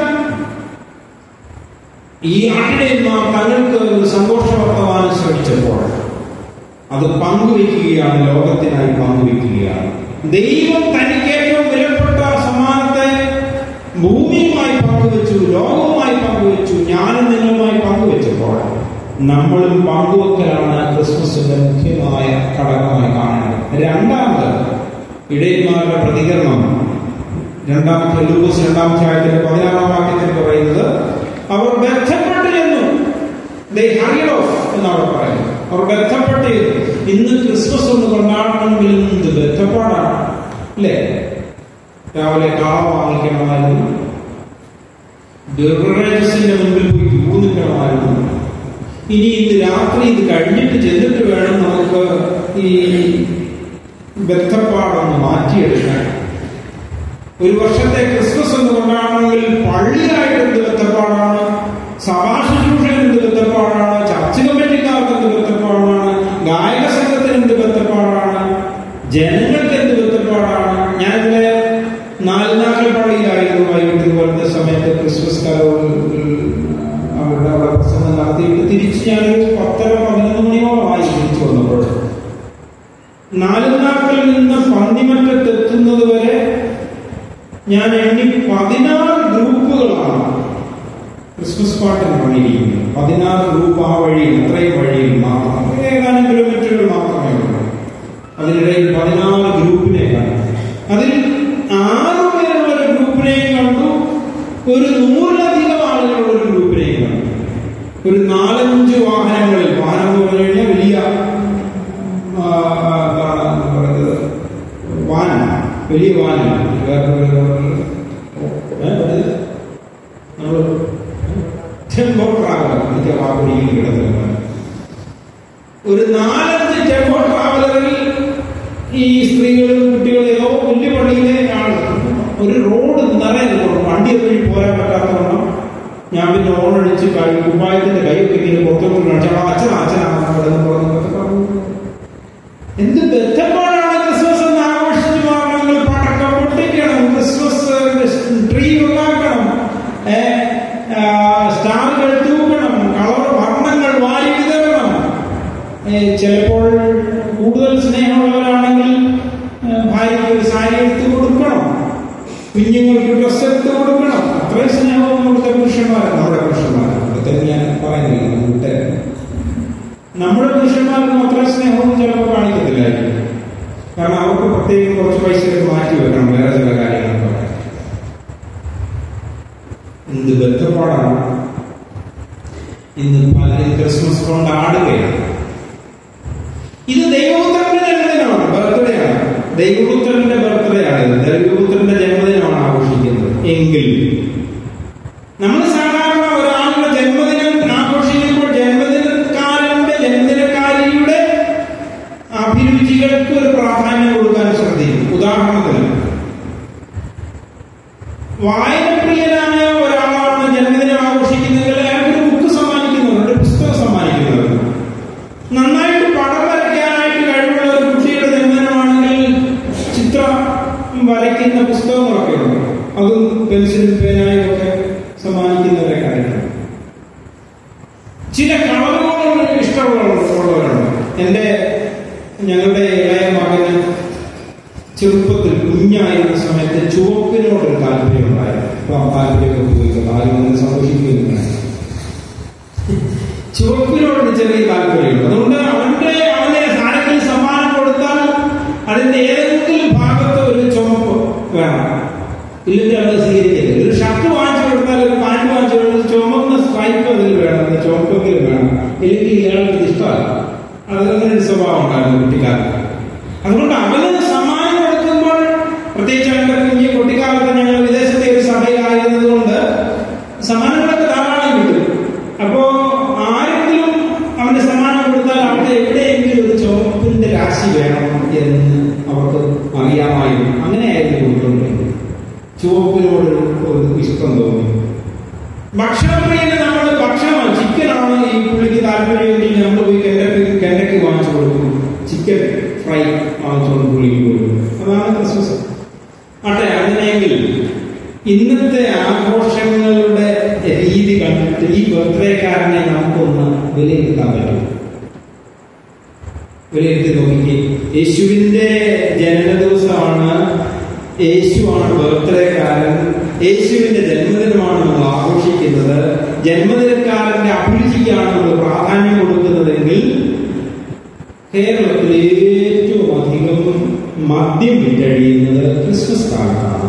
ഈ ആട്ടിടയന്മാർ തങ്ങൾക്ക് ഒരു സന്തോഷ വർത്തമാനം ശ്രമിച്ചപ്പോൾ അത് പങ്കുവെക്കുകയാണ് ലോകത്തിനായി പങ്കുവെക്കുകയാണ് ദൈവം തനിക്ക് ഏറ്റവും വിലപ്പെട്ട സമ്മാനത്തെ ഭൂമിയുമായി പങ്കുവെച്ചു ലോകവുമായി പങ്കുവെച്ചു ഞാനും നിങ്ങളുമായി പങ്കുവെച്ചപ്പോൾ നമ്മളും പങ്കുവെക്കലാണ് ക്രിസ്മസിന്റെ മുഖ്യമായ ഘടകമായി കാണേണ്ടത് രണ്ടാമത് ഇടയന്മാരുടെ പ്രതികരണം രണ്ടാമത്തെ ലൂക്കോസ് രണ്ടാമത്തെ ആയത്തിന്റെ പതിനാറാം വാക്യത്തിൽ പറയുന്നത് അവർ ബന്ധപ്പെട്ട് ചെന്നു They hurried off എന്നാണ് പറയുന്നത് അവർ ബന്ധപ്പെട്ട് ഇന്ന് ക്രിസ്മസ് ഒന്ന് കൊണ്ടാടണമെങ്കിൽ ഇന്ന് ബന്ധപ്പാടാണ് അല്ലേ രാവിലെ കാള വാങ്ങിക്കണമായിരുന്നു ബിവറേജസിന്റെ മുമ്പിൽ പോയി ക്യൂ നിൽക്കണമായിരുന്നു ഇനി ഇന്ന് രാത്രി ഇത് കഴിഞ്ഞിട്ട് ചെന്നിട്ട് വേണം നമുക്ക് ഈ ബന്ധപ്പാടൊന്ന് മാറ്റിയെടുക്കാൻ ഒരു വർഷത്തെ ക്രിസ്മസ് എന്ന് കൊണ്ടാണെങ്കിൽ പള്ളിയായിട്ട് എന്ത് ബന്ധപ്പാടാണ് സഭാശുശ്രൂഷയിൽ എന്ത് ബന്ധപ്പാടാണ് ചർച്ച് കമ്മിറ്റിക്കാർക്ക് എന്ത് ബന്ധപ്പാടാണ് ഗായക സംഘത്തിന് എന്ത് ബന്ധപ്പാടാണ് ജനങ്ങൾക്ക് എന്ത് ബന്ധപ്പാടാണ് ഞാനിവിടെ നാലുനാക്കൽ പള്ളിയിലായിരുന്നു വൈകിട്ട് പോലത്തെ സമയത്ത് ക്രിസ്മസ് കരോൾ അവരുടെ അവിടെ പ്രസംഗം നടത്തിയിട്ട് തിരിച്ച് ഞാനൊരു പത്തര പതിനൊന്ന് മണിയോളമായി തിരിച്ചു വന്നപ്പോൾ നാലുനാക്കിൽ നിന്ന് പന്നിമറ്റത്ത് എത്തുന്നത് വരെ ഞാൻ എണ്ണി പതിനാറ് ഗ്രൂപ്പുകളാണ് ക്രിസ്മസ് പാട്ടിന് പണിയിരിക്കുന്നത് പതിനാറ് ഗ്രൂപ്പ് ആ വഴിയിൽ അത്രയും വഴിയിൽ മാത്രം ഏതാനും കിലോമീറ്ററുകൾ മാത്രമേ ഉള്ളൂ അതിനിടയിൽ പതിനാറ് ഗ്രൂപ്പിനെ കണ്ടു അതിൽ ആറ് പേരുള്ള ഒരു ഗ്രൂപ്പിനെയും കണ്ടു ഒരു നൂറിലധികം ആളുകളുള്ള ഒരു ഗ്രൂപ്പിനെയും കണ്ടു ഒരു നാലഞ്ച് വാഹനങ്ങളിൽ വാഹനം എന്ന് പറഞ്ഞു കഴിഞ്ഞാൽ വലിയ ആ, എന്താണ് പറയുന്നത് വാൻ വലിയ വാൻ വേറെ നമ്മൾ ടെമ്പോ ട്രാവലർ എനിക്ക് ആ വാക്കുകളിൽ കിടന്നില്ല ഒരു നാലഞ്ച് ടെമ്പോ ട്രാവലറിൽ ഈ സ്ത്രീകളും കുട്ടികളും ഏതോ വലിയ പള്ളിയിലെ ആണ് ഒരു റോഡ് നിറയെ വണ്ടി വഴി പോരാൻ പറ്റാത്തവണ്ണം ഞാൻ പിന്നെ ഓണടിച്ച് കഴി കുമ്പായത്തിന്റെ കൈയൊക്കെ ഇങ്ങനെ പുറത്തോട്ട് കാണിച്ചാൽ അച്ഛനാ അച്ഛനാണ് അവിടെ നിന്ന് പറഞ്ഞതൊക്കെ പറഞ്ഞു എന്ത് ബന്ധപ്പാടാണ് ക്രിസ്മസ് എന്ന് ആഘോഷിച്ചു മാറണമെങ്കിൽ പടക്കം പൊട്ടിക്കണം ക്രിസ്മസ് ട്രീ ഉണ്ടാക്കണം ഏ, ആ, സ്റ്റാറുകൾ തൂക്കണം കളർ വർണ്ണങ്ങൾ വാരി വിതരണം ഏ, ചിലപ്പോൾ കൂടുതൽ സ്നേഹമുള്ളവരാണെങ്കിൽ ഏ, ഭാര്യയ്ക്ക് ഒരു സാരി എടുത്ത് കൊടുക്കണം കുഞ്ഞുങ്ങൾക്ക് ഡ്രസ് എടുത്ത് കൊടുക്കണം അത്രയും സ്നേഹവും നമ്മുടെ പുരുഷന്മാരാണ് നമ്മുടെ പുരുഷന്മാരാണ് അതൊക്കെ ഞാൻ പറയുന്നില്ല നമ്മുടെ നമ്മുടെ പുരുഷന്മാർക്കും അത്ര സ്നേഹവും ചിലപ്പോൾ കാണിക്കത്തില്ലായിരിക്കും കാരണം അവർക്ക് പ്രത്യേകം കുറച്ച് പൈസ ഒക്കെ മാറ്റി വെക്കണം വേറെ ചില കാര്യങ്ങളൊക്കെ എന്ത് ബന്ധപ്പാടാണ് ഇന്ന് പലരും ക്രിസ്മസ് കൊണ്ടാടുകയാണ് ഇത് ദൈവപുത്രന്റെ ജന്മദിനമാണ് ബർത്ത്ഡേ ആണ് ദൈവപുത്രന്റെ ബർത്ത്ഡേ ആണ് ഇത് ദൈവപുത്രന്റെ ജന്മദിനമാണ് ആഘോഷിക്കുന്നത് എങ്കിൽ നമ്മൾ സാധാരണ ഒരാളുടെ ജന്മദിനം ആഘോഷിക്കുമ്പോൾ ജന്മദിനക്കാരന്റെ ജന്മദിനക്കാരിയുടെ അഭിരുചികൾക്ക് ഒരു പ്രാധാന്യം കൊടുക്കാൻ ശ്രദ്ധിക്കും ഉദാഹരണത്തിന് വായനപ്രിയനായ ഒരാളാണ് ജന്മദിനം ആഘോഷിക്കുന്നതെങ്കിൽ അയാൾക്ക് ഒരു ബുക്ക് സമ്മാനിക്കുന്നുണ്ട് ഒരു പുസ്തകം സമ്മാനിക്കുന്നുണ്ട് നന്നായിട്ട് പടം വരയ്ക്കാനായിട്ട് കഴിവുള്ള ഒരു കുട്ടിയുടെ ജന്മദിനമാണെങ്കിൽ ചിത്രം വരയ്ക്കുന്ന പുസ്തകങ്ങളൊക്കെ ഉണ്ട് അതും പെൻസിലും പേനായും ഒക്കെ സമ്മാനിക്കുന്നവരെ കാര്യങ്ങൾ ചില കളറുകളോട് ഇഷ്ടമുള്ളവരുണ്ട് എൻ്റെ ഞങ്ങളുടെ ഇളയ മകന് ചെറുപ്പത്തിൽ കുഞ്ഞായിരുന്ന സമയത്ത് ചുവപ്പിനോടൊരു താല്പര്യമുണ്ടായിരുന്നു അപ്പൊ ആ താല്പര്യമൊക്കെ പോയി ആരും ഒന്ന് സന്തോഷിക്കുന്നില്ല ചുവപ്പിനോട് ചെറിയ താല്പര്യമുണ്ട് അതുകൊണ്ട് അവന്റെ അവനെ ആരെങ്കിലും സമ്മാനം കൊടുത്താൽ അതിന്റെ ഏതെങ്കിലും ഭാഗത്ത് ഒരു ചുവപ്പ് വേണം ഇല്ലെങ്കിൽ അത് സ്വീകരിക്കരുത് ഒരു ഷർട്ട് വാങ്ങിച്ചു കൊടുത്താൽ ഒരു പാൻറ് വാങ്ങിച്ചു കൊടുത്താൽ ചുമന്ന സ്ട്രൈപ്പ് അതിൽ വേണം അത് ചുവപ്പെങ്കിലും വേണം ഇല്ലെങ്കിൽ ഇയാൾക്ക് ഇത് ഇഷ്ടമല്ല അതങ്ങനെ ഒരു സ്വഭാവം ഉണ്ടായിരുന്നു കുട്ടിക്കാലത്ത് അതുകൊണ്ട് അവന് സമ്മാനം കൊടുക്കുമ്പോൾ പ്രത്യേകിച്ച് അവന്റെ കുഞ്ഞ് കുട്ടിക്കാലത്ത് ഞങ്ങൾ വിദേശത്തെ ഒരു സഭയിലായിരുന്നത് കൊണ്ട് സമ്മാനങ്ങളൊക്കെ ധാരാളം കിട്ടും അപ്പോ ആരെങ്കിലും അവന്റെ സമ്മാനം കൊടുത്താൽ അവിടെ എവിടെയെങ്കിലും ഒരു ചുവപ്പിന്റെ രാശി വേണം എന്ന് അവർക്ക് അറിയാമായിരുന്നു അങ്ങനെയായിരുന്നു കൊടുത്തുകൊണ്ടിരുന്നത് ചുവപ്പിനോട് ഒരു ഇഷ്ടം തോന്നി ഭക്ഷണപ്രിയന് നമ്മൾ ഭക്ഷണം ചിക്കനാണ് ഈ പുള്ളിക്ക് താല്പര്യമെങ്കിൽ നമ്മൾ പോയി കെണ്ടക്ക് കെണ്ടക്ക് വാങ്ങിച്ചു കൊടുക്കും ചിക്കൻ ഫ്രൈ വാങ്ങിച്ചുകൊണ്ട് പുള്ളിക്ക് കൊടുക്കും അതാണ് ക്രിസ്മസ് ആട്ടെ അങ്ങനെയെങ്കിൽ ഇന്നത്തെ ആഘോഷങ്ങളുടെ രീതി കണ്ടിട്ട് ഈ ബർത്ത്ഡേക്കാരനെ നമുക്കൊന്ന് വിലയിരുത്താൻ പറ്റും വിലയിരുത്തി നോക്കിക്കേ യേശുവിന്റെ ജനന ദിവസമാണ് യേശുവാണ് ബർത്ത്ഡേക്കാരൻ യേശുവിന്റെ ജന്മദിനമാണ് നമ്മൾ ആഘോഷിക്കുന്നത് ജന്മദിനക്കാരന്റെ അഭിരുചിക്കാണ് നമ്മൾ പ്രാധാന്യം കൊടുക്കുന്നതെങ്കിൽ കേരളത്തിൽ ഏറ്റവും അധികം മദ്യം വിറ്റഴിയുന്നത് ക്രിസ്മസ് കാലത്താണ്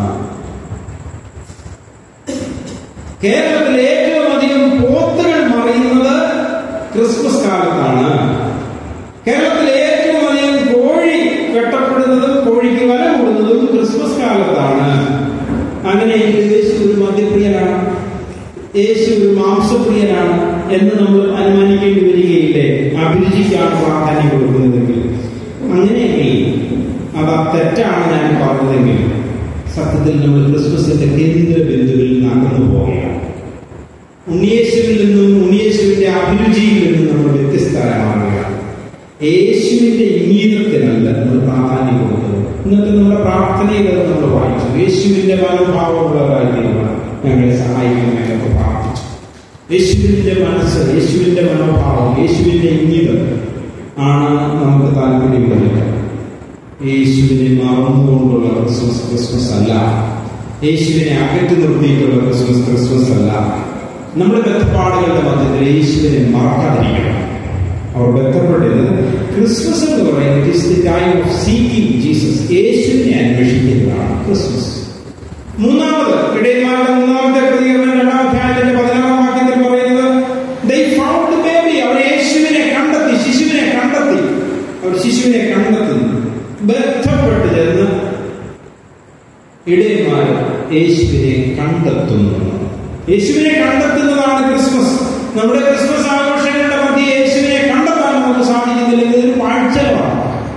കേരളത്തിൽ ഏറ്റവും അധികം പോത്തുകൾ മറിയുന്നത് ക്രിസ്മസ് കാലത്താണ് കേരളത്തിൽ ഏറ്റവും അധികം കോഴി വെട്ടപ്പെടുന്നതും കോഴിക്ക് വില കൂടുന്നതും ക്രിസ്മസ് കാലത്താണ് അങ്ങനെയെങ്കിൽ യേശു ഒരു മദ്യപ്രിയനാണ് യേശു ഒരു മാംസപ്രിയനാണ് എന്ന് നമ്മൾ അനുമാനിക്കേണ്ടി വരികയില്ലേ അഭിരുചിക്കാണ് പ്രാധാന്യം കൊടുക്കുന്നതെങ്കിൽ അങ്ങനെയെങ്കിൽ അത് ആ തെറ്റാണ് ഞാൻ പറഞ്ഞതെങ്കിൽ സത്യത്തിൽ നമ്മൾ ക്രിസ്മസിന്റെ കേന്ദ്ര ബിന്ദുവിൽ നിന്ന് അകന്നു പോവുകയാണ് ഉണ്ണിയേശുവിൽ നിന്നും ഉണ്ണിയേശുവിന്റെ അഭിരുചിയിൽ നിന്നും നമ്മൾ വ്യത്യസ്തരാകുകയാണ് യേശുവിന്റെ ഇംഗീതത്തിനല്ല നമ്മൾ പ്രാധാന്യം കൊടുക്കുന്നത് ഇന്നത്തെ നമ്മുടെ പ്രാർത്ഥനയിൽ അത് നമ്മൾ വായിച്ചു യേശുവിന്റെ മനോഭാവമുള്ളവരായി തീരുമാനം ഞങ്ങളെ സഹായിക്കണം എന്നൊക്കെ പ്രാർത്ഥിച്ചു യേശുവിന്റെ മനസ്സ് യേശുവിന്റെ മനോഭാവം യേശുവിന്റെ ഇംഗിതം ആണ് നമുക്ക് താല്പര്യമുള്ളത് യേശുവിനെ മറന്നുകൊണ്ടുള്ള ക്രിസ്മസ് ക്രിസ്മസ് അല്ല യേശുവിനെ അകറ്റി നിർത്തിയിട്ടുള്ള ക്രിസ്മസ് ക്രിസ്മസ് അല്ല നമ്മുടെ ബന്ധപ്പാടുകളുടെ മധ്യത്തിൽ യേശുവിനെ മറക്കാതിരിക്കണം അവർ ബന്ധപ്പെട്ടത് ക്രിസ്മസ് എന്ന് പറയുന്നത് is the time of seeking Jesus യേശുവിനെ അന്വേഷിക്കുന്നതാണ് ക്രിസ്മസ് മൂന്നാമത് ഇടയന്മാരുടെ മൂന്നാമത്തെ പ്രതികരണം രണ്ടാം അധ്യായത്തിന്റെ പതിനാറാം വാക്യത്തിൽ പറയുന്നത് they found the baby അവർ യേശുവിനെ കണ്ടെത്തി ശിശുവിനെ കണ്ടെത്തി അവർ ശിശുവിനെ കണ്ടെത്തുന്നു ബന്ധപ്പെട്ട് ചെന്ന് ഇടയന്മാർ യേശുവിനെ കണ്ടെത്തുന്നു യേശുവിനെ കണ്ടെത്തുന്നതാണ് ക്രിസ്മസ് നമ്മുടെ ക്രിസ്മസ് ആഘോഷങ്ങളുടെ മധ്യ യേശുവിനെ കണ്ടെത്താൻ നമുക്ക് സാധിക്കുന്നില്ലെങ്കിൽ ഇതൊരു പാഴ്ചലമാണ്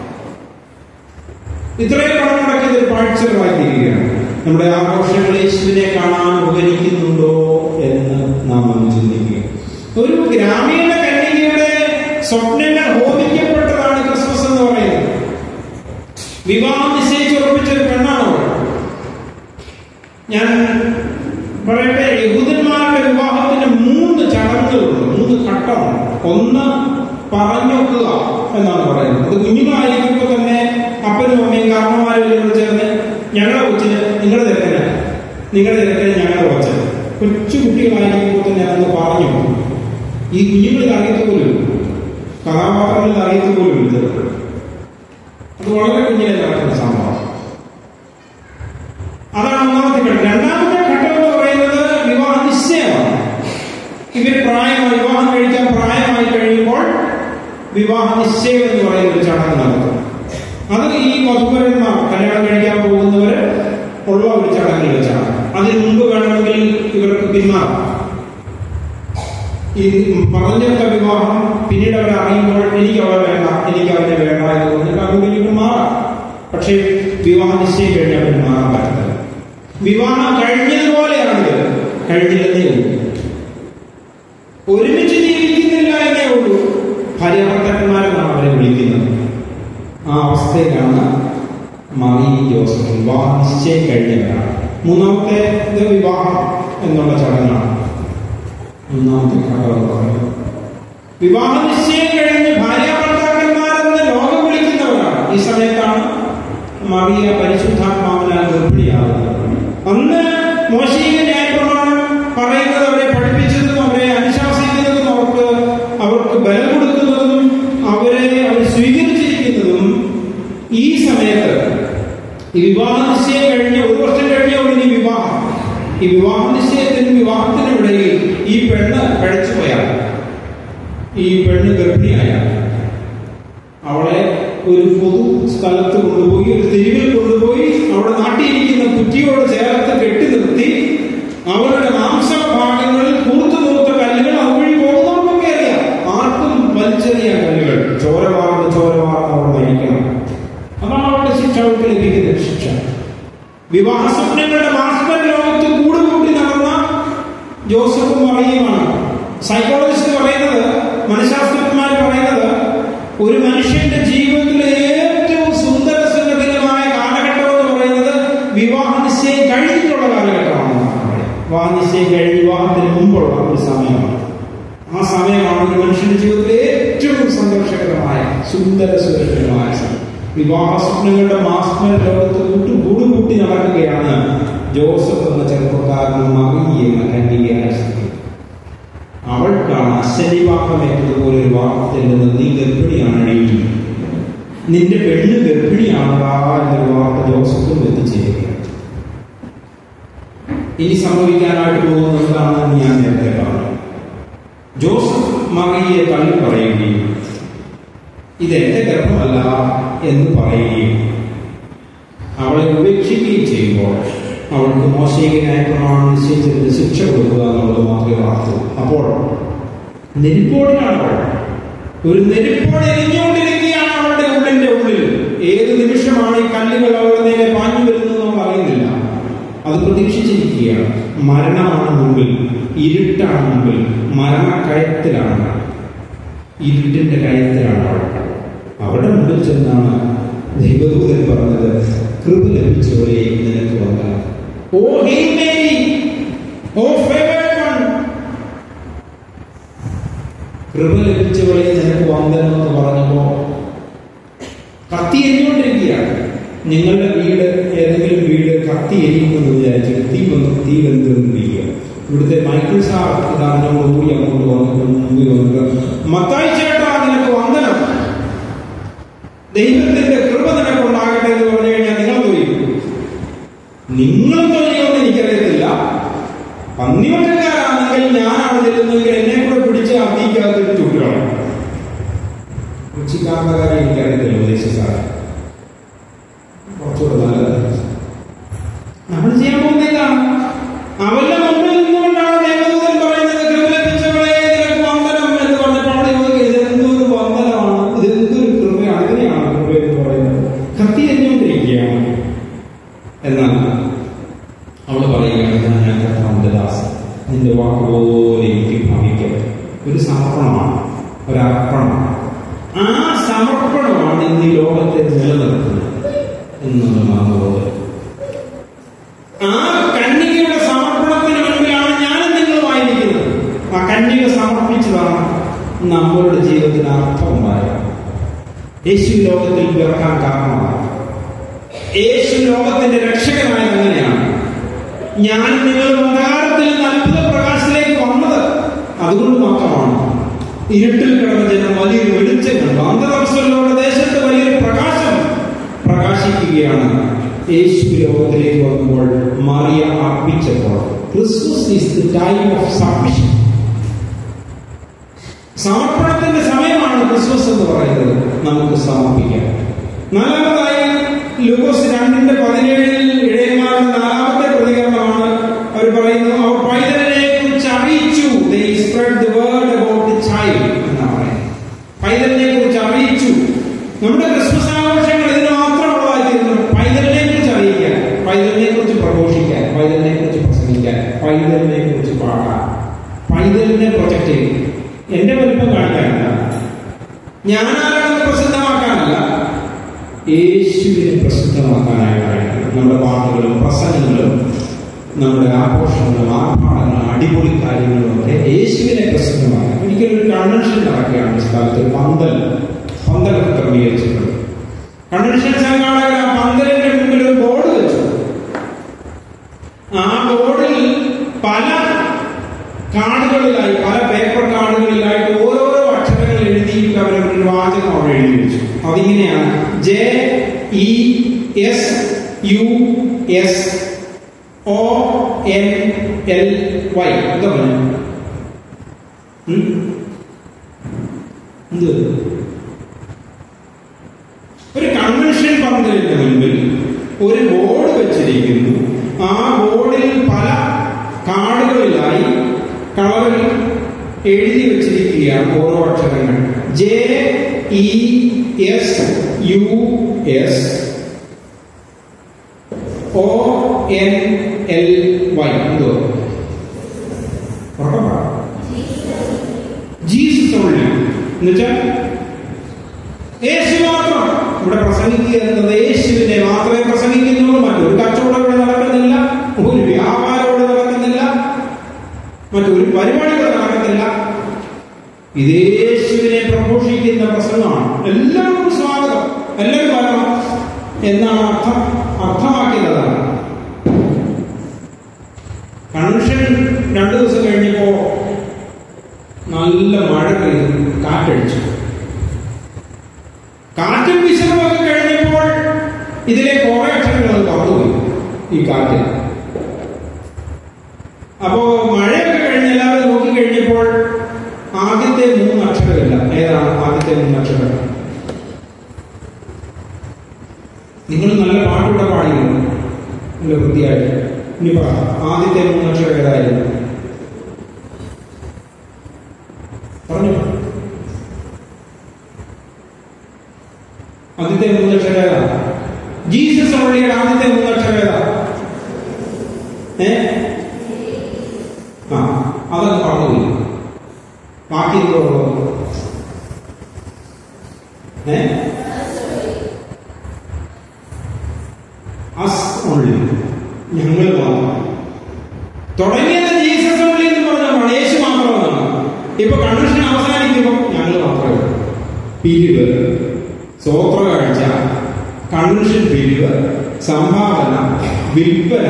ഇത്രയും പണം മുടക്കിയത് ഒരു പാഴ്ചലമായി തീരുകയാണ് നമ്മുടെ ആഘോഷങ്ങൾ യേശുവിനെ കാണാൻ ഉപകരിക്കുന്നുണ്ടോ എന്ന് നാം ഒന്ന് ചിന്തിക്കുക ഒരു ഗ്രാമീണ കന്യകയുടെ സ്വപ്നങ്ങൾ ഹോമിക്കപ്പെട്ടതാണ് ക്രിസ്മസ് എന്ന് പറയുന്നത് വിവാഹം നിശ്ചയിച്ചുറപ്പിച്ച ഒരു പെണ്ണാണ് അവൾ ഞാൻ പറയട്ടെ യഹൂദന്മാരുടെ വിവാഹത്തിന് മൂന്ന് ചടങ്ങുകളുണ്ട് മൂന്ന് ഘട്ടമാണ് ഒന്ന് പറഞ്ഞൊക്കുക എന്നാണ് പറയുന്നത് അത് കുഞ്ഞുങ്ങളായിരിക്കുമ്പോൾ തന്നെ അപ്പനും അമ്മയും കാരണന്മാരും എല്ലാം കൂടെ ചേർന്ന് ഞങ്ങളുടെ കൊച്ചിന് നിങ്ങളുടെ തിരക്കന് നിങ്ങളുടെ തിരക്കന് ഞങ്ങളുടെ കൊച്ചന് കൊച്ചു കുട്ടികളായിരിക്കുമ്പോൾ തന്നെ അതൊന്ന് പറഞ്ഞു ഈ കുഞ്ഞുങ്ങളിൽ അറിയത്ത് പോലും കഥാപാത്രങ്ങളിൽ അറിയത്ത് പോലും ഇല്ല അത് വളരെ കുഞ്ഞിലെ നടക്കുന്ന സംഭവം അതാണ് ഒന്നാമത്തെ ഘട്ടം രണ്ടാമത്തെ ഘട്ടം എന്ന് പറയുന്നത് വിവാഹ നിശ്ചയമാണ് ഇവർ പ്രായമായി വിവാഹം കഴിക്കാൻ പ്രായമായി കഴിയുമ്പോൾ വിവാഹ നിശ്ചയം എന്ന് പറയുന്ന ഒരു ചടങ്ങ് നടത്തും അത് ഈ വധുവരന്മാർ കല്യാണം കഴിക്കാൻ പോകുന്നവർ ഉള്ള ഒരു ചടങ്ങിൽ വെച്ചാണ് അതിന് മുമ്പ് വേണമെങ്കിൽ ഇവർക്ക് പിന്മാറാം ഈ പറഞ്ഞൊക്കെ വിവാഹം പിന്നീട് അവർ അറിയുമ്പോൾ എനിക്ക് അവളെ വേണ്ട എനിക്ക് അവനെ വേണ്ട എന്ന് പറഞ്ഞിട്ട് അങ്ങോട്ടേക്ക് മാറാം പക്ഷേ വിവാഹ നിശ്ചയം കഴിഞ്ഞാൽ അവന് മാറാൻ പറ്റത്തില്ല വിവാഹം കഴിഞ്ഞതുപോലെയാണിത് കഴിഞ്ഞില്ലെന്നേ ഉള്ളൂ ഒരുമിച്ച് ജീവിക്കുന്നില്ല എന്നേ ഉള്ളൂ ഭാര്യാഭർത്താക്കന്മാരെന്നാണ് അവരെ വിളിക്കുന്നത് ആ അവസ്ഥയിലാണ് മറി ജോസഫ് വിവാഹ നിശ്ചയം കഴിഞ്ഞവരാണ് മൂന്നാമത്തെ ഇത് വിവാഹം എന്നുള്ള ചടങ്ങാണ് മൂന്നാമത്തെ ഘടകം എന്ന് പറയുന്നത് വിവാഹ നിശ്ചയം കഴിഞ്ഞ് ഭാര്യാഭർത്താക്കന്മാരെന്ന് ലോകം വിളിക്കുന്നവരാണ് ഈ സമയത്താണ് മറിയ പരിശുദ്ധാത്മാവിനാൽ ഗർഭിണിയാകുന്നത് അന്ന് മോശീക ന്യായപ്രമാണം പറയുന്നത് അവരെ പഠിപ്പിച്ചതും അവരെ അനുശാസിക്കുന്നതും അവർക്ക് അവർക്ക് ബലം കൊടുക്കുന്നതും അവരെ അവർ സ്വീകരിച്ചിരിക്കുന്നതും ഈ സമയത്ത് ഈ വിവാഹ നിശ്ചയം കഴിഞ്ഞ് ഒരു വർഷം കഴിഞ്ഞ ഉടനെ ഈ വിവാഹം ഈ വിവാഹ നിശ്ചയത്തിനും വിവാഹത്തിനും ഇടയിൽ ഈ പെണ്ണ് കഴിച്ചു പോയാൽ ഈ പെണ്ണ് ഗർഭിണിയായാൽ അവളെ ഒരു പൊതു സ്ഥലത്ത് കൊണ്ടുപോയി ഒരു തെരുവിൽ കൊണ്ടുപോയി അവിടെ നാട്ടിയിരിക്കുന്ന കുറ്റിയോട് ചേർത്ത് കെട്ടി നിർത്തി അവരുടെ മാംസഭാഗങ്ങളിൽ കൂർത്തു നൂർത്ത കല്ലുകൾ അതുവഴി പോകുന്നവർക്കൊക്കെ അറിയാം ആർക്കും വലിച്ചെറിയാൻ കല്ലുകൾ ചോര വാർന്ന് ചോര വാർന്ന് അവർ മരിക്കണം അതാണ് അവരുടെ ശിക്ഷ അവർക്ക് ലഭിക്കുന്ന ശിക്ഷ വിവാഹ സ്വപ്നങ്ങളുടെ മാസ്റ്റർ ലോകത്ത് കൂടുകൂട്ടി നടന്ന ജോസഫും മറിയുമാണ് സൈക്കോളജിസ്റ്റ് പറയുന്നത് മനഃശാസ്ത്രജ്ഞന്മാർ പറയുന്നത് ഒരു മനുഷ്യന്റെ ജീവിതത്തിലെ ഏറ്റവും സുന്ദര സുന്ദരമായ കാലഘട്ടം എന്ന് പറയുന്നത് വിവാഹ നിശ്ചയം കഴിഞ്ഞിട്ടുള്ള കാലഘട്ടമാണ് വിവാഹ നിശ്ചയം കഴിഞ്ഞ് വിവാഹത്തിന് മുമ്പുള്ള ഒരു സമയമാണ് ആ സമയമാണ് ഒരു മനുഷ്യന്റെ ജീവിതത്തിലെ ഏറ്റവും സന്തോഷകരമായ സുന്ദര സുരക്ഷിതമായ സമയം വിവാഹ സ്വപ്നങ്ങളുടെ മാസ്മര ലോകത്ത് കൂട്ടു കൂടുകൂട്ടി നടക്കുകയാണ് ജോസഫ് എന്ന ചെറുപ്പക്കാരനും മറിയ എന്ന കന്യകയായ സ്ത്രീ അവൾക്കാണ് അശനിവാഹമേറ്റതുപോലെ ഒരു വാർത്ത ചെല്ലുന്നത് നീ ഗർഭിണിയാണ് നിന്റെ പെണ്ണ് ഗർഭിണിയാണതാ എന്നൊരു വാർത്ത ജോസഫും എത്തിച്ചേരുകയാണ് ഇനി സംഭവിക്കാനായിട്ട് പോകുന്നത് എന്താണെന്ന് ഞാൻ നേരത്തെ പറഞ്ഞു ജോസഫ് മറിയെ തള്ളി പറയുകയും ഇതെന്റെ ഗർഭമല്ല എന്ന് പറയുകയും അവളെ ഉപേക്ഷിക്കുകയും ചെയ്യുമ്പോൾ അവൾക്ക് മോശികനായ പ്രമാണം നിശ്ചയിച്ചതിന് ശിക്ഷ കൊടുക്കുക എന്നുള്ളത് മാത്രമേ വാർത്തു അപ്പോൾ നെരിപ്പോടിനാണ് അവൾ ഒരു നെരിപ്പോട് എരിഞ്ഞുകൊണ്ടിരിക്കുകയാണ് അവളുടെ ഉള്ളിന്റെ ഉള്ളിൽ ഏത് നിമിഷമാണ് ഈ കല്ലുകൾ അവളുടെ നേരെ പാഞ്ഞു വരുന്നത് നമ്മൾ അറിയുന്നില്ല അത് പ്രതീക്ഷിച്ചിരിക്കുകയാണ് മരണമാണ് മുമ്പിൽ ഇരുട്ടാണ് മുമ്പിൽ മരണക്കയത്തിലാണ് ഇരുട്ടിന്റെ കയത്തിലാണ് അവൾ അവരുടെ മുമ്പിൽ ചെന്നാണ് ദൈവദൂതൻ പറഞ്ഞത് കൃപ ലഭിച്ചവരെ നിനക്ക് വന്നാൽ oh hey Mary oh favored one കൃപ ലഭിച്ചവളെ നിനക്ക് വന്ദനം എന്ന് പറഞ്ഞപ്പോ കത്തി എരിഞ്ഞുകൊണ്ടിരിക്കുകയാണ് നിങ്ങളുടെ വീട് ഏതെങ്കിലും വീട് കത്തി എരിയുമെന്ന് വിചാരിച്ച് തീ വന്ന് തീ വെന്തിരിക്കുക ഇവിടുത്തെ മൈക്കിൾ സാർ ഇതാനോട് കൂടി അങ്ങോട്ട് വന്നിട്ട് മുമ്പിൽ വന്നിട്ട് മത്തായി ചേട്ടാ നിനക്ക് വന്ദനം ദൈവത്തിന്റെ കൃപ നിനക്ക് ഉണ്ടാകട്ടെ എന്ന് പറഞ്ഞു കഴിഞ്ഞാൽ നിങ്ങൾ തോന്നിക്കും നിങ്ങൾ തോന്നിയോന്ന് എനിക്കറിയത്തില്ല പന്നിവട്ടക്കാരാണെങ്കിൽ ഞാനാണ് ചെല്ലുന്നതെങ്കിൽ എന്നെ കൂടെ പിടിച്ച് അത്തിക്കകത്തൊരു ചുട്ടുകളാണ് ഉച്ചക്കാമകാരെ എനിക്കറിയത്തില്ല ഉപദേശിച്ച സാറേ കുറച്ചുകൂടെ നല്ലത് നമ്മൾ ചെയ്യാൻ പോകുന്ന ഇതാണ് അവരുടെ മുമ്പിൽ നിന്നുകൊണ്ടാണ് ദേവദൂതൻ പറയുന്നത് കൃപ ലഭിച്ചവളെ നിനക്ക് വന്ദനം എന്ന് പറഞ്ഞപ്പോൾ അവിടെ ചോദിക്കുക ഇതെന്തൊരു വന്ദനമാണ് ഇതെന്തൊരു കൃപയാണ് ഇതിനെയാണ് കൃപ എന്ന് പറയുന്നത് കത്തി എറിഞ്ഞുകൊണ്ടിരിക്കുകയാണ് എന്നാൽ അവൾ പറയുകയാണ് ഞാൻ ഞാൻ കർത്താവിന്റെ ദാസൻ നിന്റെ വാക്കുപോലെ എനിക്ക് ഭവിക്കട്ടെ ഒരു സമർപ്പണമാണ് ഒരു അർപ്പണമാണ് ആ സമർപ്പണമാണ് ഇന്ന് ഈ ലോകത്തെ നിലനിർത്തുന്നത് എന്നുള്ള മറന്നുപോയത് ആ കന്യകയുടെ സമർപ്പണത്തിന് മുൻപിലാണ് ഞാനും നിങ്ങളുമായിരിക്കുന്നത് ആ കന്യക സമർപ്പിച്ചതാണ് നമ്മളുടെ ജീവിതത്തിന് അർത്ഥമുണ്ടായത് യേശു ലോകത്തിൽ പിറക്കാൻ കാരണമായി യേശു ലോകത്തിന്റെ രക്ഷകനായത് അങ്ങനെയാണ് ഞാൻ നിങ്ങൾ അന്ധകാരത്തിൽ നിന്ന് അത്ഭുത പ്രകാശത്തിലേക്ക് വന്നത് അതുകൊണ്ട് മാത്രമാണ് ഇരുട്ടിൽ കിടന്ന ജനം വലിയൊരു വെളിച്ചം കണ്ടു അന്ധതമസ്വരുടെ ദേശത്ത് വലിയൊരു പ്രകാശം പ്രകാശിക്കുകയാണ് യേശു ലോകത്തിലേക്ക് വന്നപ്പോൾ മറിയ അർപ്പിച്ചപ്പോൾ Christmas is the time of submission സമർപ്പണത്തിന്റെ സമയമാണ് ക്രിസ്മസ് എന്ന് പറയുന്നത് നമുക്ക് സമർപ്പിക്കാം നാലാമതായി ലൂക്കോസ് രണ്ടിന്റെ പതിനേഴിൽ ഇടയന്മാരുടെ നാലാമത്തെ പ്രതികരണമാണ് അവർ പറയുന്നത് അവർ പൈതലിനെ കുറിച്ച് അറിയിച്ചു they spread the word about the child എന്നാണ് പറയുന്നത് പൈതലിനെ കുറിച്ച് അറിയിച്ചു നമ്മുടെ ക്രിസ്മസ് ആഘോഷങ്ങൾ ഇതിന് മാത്രമുള്ളതായിരുന്നു പൈതലിനെ കുറിച്ച് അറിയിക്കാൻ പൈതലിനെ കുറിച്ച് പ്രഘോഷിക്കാൻ പൈതലിനെ കുറിച്ച് പ്രസംഗിക്കാൻ പൈതലിനെ കുറിച്ച് പാടാൻ പൈതലിനെ പ്രൊജക്ട് ചെയ്യും എന്റെ വലിപ്പം കാണിക്കാനല്ല ഞാനാരാണെന്ന് പ്രസിദ്ധമാക്കാനല്ല യേശുവിനെ പ്രസിദ്ധമാക്കാനായിട്ടാണ് നമ്മുടെ പാട്ടുകളും പ്രസംഗങ്ങളും നമ്മുടെ ആഘോഷങ്ങളും ആർഭാടങ്ങളും അടിപൊളി കാര്യങ്ങളും ഒക്കെ യേശുവിനെ പ്രസിദ്ധമാക്കാൻ ഒരിക്കലും ഒരു കൺവെൻഷൻ നടക്കുകയാണ് ഈ സ്ഥലത്ത് ഒരു പന്തൽ പന്തലൊക്കെ ക്രമീകരിച്ചിട്ടുണ്ട് കൺവെൻഷൻ സംഘാടകർ ആ പന്തലിന്റെ മുമ്പിൽ ഒരു ബോർഡ് വെച്ചു ആ ബോർഡിൽ പല കാർഡുകളിലായി പല പേപ്പർ കാർഡുകളിലായിട്ട് ഓരോരോ അക്ഷരങ്ങൾ എഴുതിയിട്ട് അവർ ഒരു വാചകം അവിടെ എഴുതി വെച്ചു അതിങ്ങനെയാണ് J E S U S O N L Y എന്താ പറഞ്ഞു ഉം? എന്ത് ഒരു കൺവെൻഷൻ പന്തലിന്റെ മുൻപിൽ ഒരു ബോർഡ് വെച്ചിരിക്കുന്നു ആ ബോർഡിൽ പല കാർഡുകളിലായി കളറിൽ എഴുതി വെച്ചിരിക്കുകയാണ് ഓരോ അക്ഷരങ്ങൾ J E S U S O N L Y എന്തോ ഉറപ്പാ ജീസസ് ഓൺലി എന്നുവെച്ചാൽ യേശു മാത്രം ഇവിടെ പ്രസംഗിക്കുക എന്നത് യേശുവിനെ മാത്രമേ പ്രസംഗിക്കുന്നുള്ളൂ മറ്റൊരു കച്ചവടം ഇവിടെ നടക്കുന്നില്ല ഒരു വ്യാപാരം ഇവിടെ നടക്കുന്നില്ല മറ്റൊരു പരിപാടി ഇവിടെ നടക്കുന്നില്ല ഇത് യേശുവിനെ പ്രഘോഷിക്കുന്ന പ്രസംഗമാണ് എല്ലാവർക്കും സ്വാഗതം എല്ലാവരും വരണം എന്നാണ് അർത്ഥം അർത്ഥമാക്കുന്നതാണ് കൺവെൻഷൻ രണ്ടു ദിവസം കഴിഞ്ഞപ്പോ നല്ല മഴ പെയ്തു കാറ്റടിച്ചു കാറ്റും വിശ്രമമൊക്കെ കഴിഞ്ഞപ്പോൾ ഇതിലെ കുറെ അക്ഷരങ്ങൾ പറന്നുപോയി ഈ കാറ്റിൽ അപ്പോ മഴയൊക്കെ കഴിഞ്ഞ് എല്ലാവരും നോക്കി കഴിഞ്ഞപ്പോൾ ആദ്യത്തെ മൂന്ന് അക്ഷരമില്ല ഏതാണ് ആദ്യത്തെ മൂന്ന് അക്ഷരം നിങ്ങൾ നല്ല പാട്ടുകൂടെ പാടിയിരുന്നു നല്ല വൃത്തിയായിട്ട് ഇനി പറ ആദ്യത്തെ മൂന്ന് അക്ഷരം ഏതായിരുന്നു പറഞ്ഞു ആദ്യത്തെ മൂന്നക്ഷരം ഏതാ ജീസസ് ഉള്ളിയുടെ ആദ്യത്തെ മൂന്നക്ഷരം ഏതാ ഏ ആ അതൊക്കെ പറഞ്ഞില്ല ബാക്കി എന്തോ ഉള്ളത്? ഏ ഓൺലി ഞങ്ങൾ മാത്രം തുടങ്ങിയത് ജീസസ് ഓൺലി എന്ന് പറഞ്ഞാൽ യേശു മാത്രമാണ് ഇപ്പൊ കൺവെൻഷൻ അവസാനിക്കുമ്പോൾ ഞങ്ങൾ മാത്രമേ ഉള്ളൂ. പിരിവ് സ്വോത്ര കാഴ്ച കൺവെൻഷൻ പിരിവ് സംഭാവന വിൽപ്പന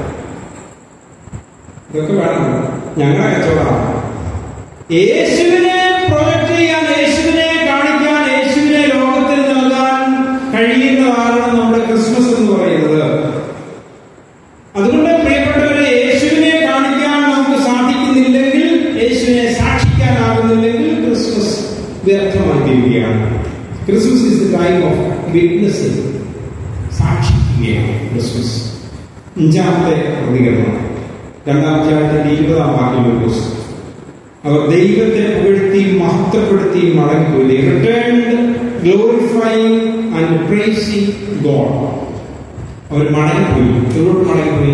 ഇതൊക്കെ വേണം ഞങ്ങളെ കച്ചവടമാണ് യേശുവിനെ പ്രൊജക്ട് ചെയ്യാൻ യേശുവിനെ കാണിക്കാൻ യേശുവിനെ ലോകത്തിൽ നൽകാൻ കഴിയുന്നതാണ് നമ്മുടെ ക്രിസ്മസ് എന്ന് പറയുന്നത് അതുകൊണ്ട് പ്രിയപ്പെട്ടവരെ യേശുവിനെ കാണിക്കാൻ നമുക്ക് സാധിക്കുന്നില്ലെങ്കിൽ യേശുവിനെ സാക്ഷിക്കാനാകുന്നില്ലെങ്കിൽ ക്രിസ്മസ് വ്യർത്ഥമായി തീരുകയാണ് Christmas is the time of witness സാക്ഷിക്കുകയാണ് ക്രിസ്മസ് അഞ്ചാമത്തെ പ്രതികരണം രണ്ടാം അധ്യായത്തിന്റെ ഇരുപതാം വാക്യം പുസ്തകം അവർ ദൈവത്തെ പുകഴ്ത്തി മഹത്വപ്പെടുത്തി മടങ്ങിപ്പോയി returned glorifying and praising God അവർ മടങ്ങിപ്പോയി എവിടെ മടങ്ങിപ്പോയി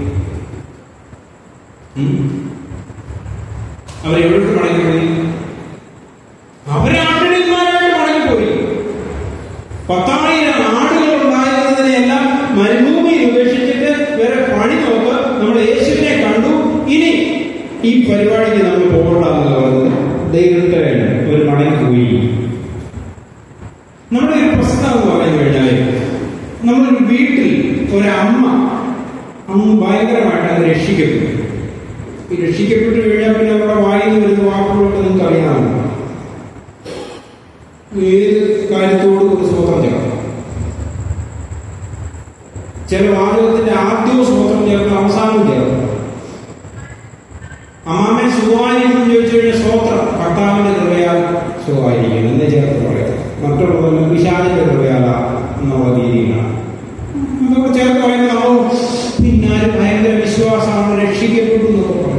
ഉം? അവരെവിടെ മടങ്ങിപ്പോയി അവരെ ആട്ടിടന്മാരായിട്ട് മടങ്ങിപ്പോയി പത്തായിരം ആടുകൾ ഉണ്ടായിരുന്നതിനെല്ലാം മരുഭൂമിയിൽ ഉപേക്ഷിച്ചിട്ട് വേറെ പണി നോക്ക് നമ്മൾ യേശുവിനെ കണ്ടു ഇനി ഈ പരിപാടിക്ക് നമ്മൾ പോകണ്ടെന്ന് പറഞ്ഞത് ദൈവത്തെ ഒരു മടങ്ങിപ്പോയി നമ്മുടെ ഒരു പ്രശ്നം എന്ന് പറഞ്ഞു കഴിഞ്ഞാൽ നമ്മളൊരു വീട്ടിൽ ഒരമ്മ അമ്മ ഭയങ്കരമായിട്ട് അത് രക്ഷിക്കപ്പെട്ടു ഈ രക്ഷിക്കപ്പെട്ട് കഴിഞ്ഞാൽ പിന്നെ നമ്മുടെ വായിൽ നിന്ന് വരുന്ന വാക്കുകളൊക്കെ നിങ്ങൾക്ക് അറിയാമല്ലോ ഏത് കാര്യത്തോടും ഒരു സ്വതന്ത്രം ചേർക്കണം ചില വാചകത്തിന്റെ ആദ്യവും സ്വതന്ത്രം ചേർക്കണം അവസാനവും ചേർക്കണം അമ്മാമ്മ സുഖമായിരിക്കും എന്ന് ചോദിച്ചു കഴിഞ്ഞാൽ സ്വോത്രം കർത്താവിന്റെ കൃപയാൽ സുഖമായിരിക്കും എന്ന് ചേർത്ത് പറയാം മറ്റുള്ളവരെല്ലാം വിശാലിന്റെ കൃപയാല എന്നുള്ള രീതിയിലാണ് അതൊക്കെ ചേർത്ത് പറയുമ്പോൾ നമ്മൾ പിന്നാലെ ഭയങ്കര വിശ്വാസമാണ് രക്ഷിക്കപ്പെട്ടു എന്നൊക്കെ പറയും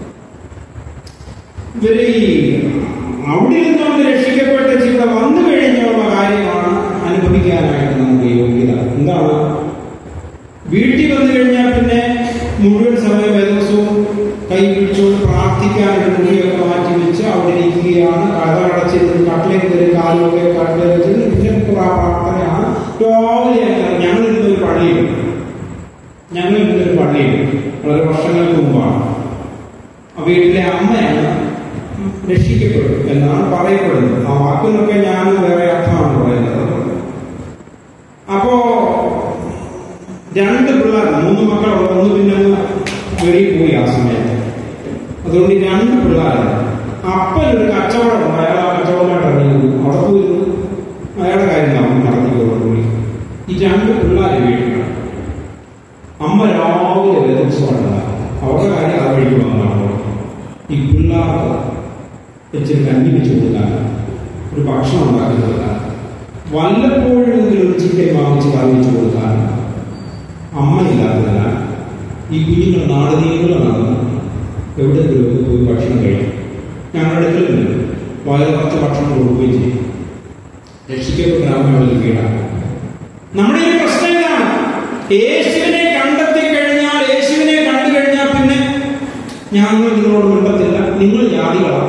ഇവര് ഈ അവിടെ നിന്നുകൊണ്ട് രക്ഷിക്കപ്പെട്ട ഇവിടെ വന്നു കഴിഞ്ഞുള്ള കാര്യമാണ് അനുഭവിക്കാനായിട്ട് നമുക്ക് യോഗ്യത എന്താണ് വീട്ടിൽ വന്നു കഴിഞ്ഞാൽ പിന്നെ മുഴുവൻ സമയം ദിവസവും കൈ പിടിച്ചുകൊണ്ട് പ്രാർത്ഥിക്കാനൊരു മുറിയൊക്കെ മാറ്റി വെച്ച് അവിടെ ഇരിക്കുകയാണ് കഥ അടച്ചിരുന്ന് കട്ടിലേക്ക് ഒരു കാലൊക്കെ കട്ടിലേക്ക് വെച്ച് പിന്നെ പ്രാർത്ഥനയാണ് രാവിലെ ഞങ്ങൾ ഇരുന്നൊരു പള്ളിയുണ്ട് ഞങ്ങൾ ഇരുന്നൊരു പള്ളിയുണ്ട് വളരെ വർഷങ്ങൾക്ക് മുമ്പാണ് ആ വീട്ടിലെ അമ്മയാണ് രക്ഷിക്കപ്പെടും എന്നാണ് പറയപ്പെടുന്നത് ആ വാക്കിനൊക്കെ ഞാൻ വേറെ അർത്ഥമാണ് പറയുന്നത് അപ്പോ രണ്ട് പിള്ളേർ മൂന്ന് മക്കളുള്ള ഒന്ന് പിന്നെ വെളിയിൽ പോയി ആ സമയത്ത് അതുകൊണ്ട് ഈ രണ്ട് പിള്ളേരാണ് അപ്പൻ ഒരു കച്ചവടമുണ്ട് അയാൾ ആ കച്ചവടമായിട്ട് ഇറങ്ങിയിരുന്നു അവിടെ പോയിരുന്നു അയാളുടെ കാര്യം നമ്മൾ നടത്തിക്കൊണ്ടുപോയി ഈ രണ്ട് പിള്ളേർ വീട്ടിലാണ് അമ്മ രാവിലെ വേദോത്സവമുണ്ടാകും അവരുടെ കാര്യം ആ വഴിക്ക് വന്നതാണ് ഈ പിള്ളേർക്ക് ഇച്ചിരി കഞ്ഞി വെച്ച് കൊടുക്കാൻ ഒരു ഭക്ഷണം ഉണ്ടാക്കി കൊടുക്കാൻ വല്ലപ്പോഴെങ്കിലും ഒരു ചിക്കൻ വാങ്ങിച്ച് കറി വെച്ച് കൊടുക്കാൻ അമ്മയില്ലാത്തതിനാൽ ഈ കുഞ്ഞുങ്ങൾ നാട് നീളം നടന്ന് എവിടെയെങ്കിലുമൊക്കെ പോയി ഭക്ഷണം കഴിക്കും ഞങ്ങളുടെ അടുക്കലുണ്ട് വളരെ കുറച്ച് ഭക്ഷണം കൊടുക്കുകയും ചെയ്യും രക്ഷിക്കപ്പെട്ട അമ്മയോട് കീഴാണ് നമ്മുടെ ഈ പ്രശ്നം ഇതാണ് യേശുവിനെ കണ്ടെത്തി കഴിഞ്ഞാൽ യേശുവിനെ കണ്ടു കഴിഞ്ഞാൽ പിന്നെ ഞങ്ങൾ നിങ്ങളോട് മിണ്ടത്തില്ല നിങ്ങൾ ജാതികളാണ്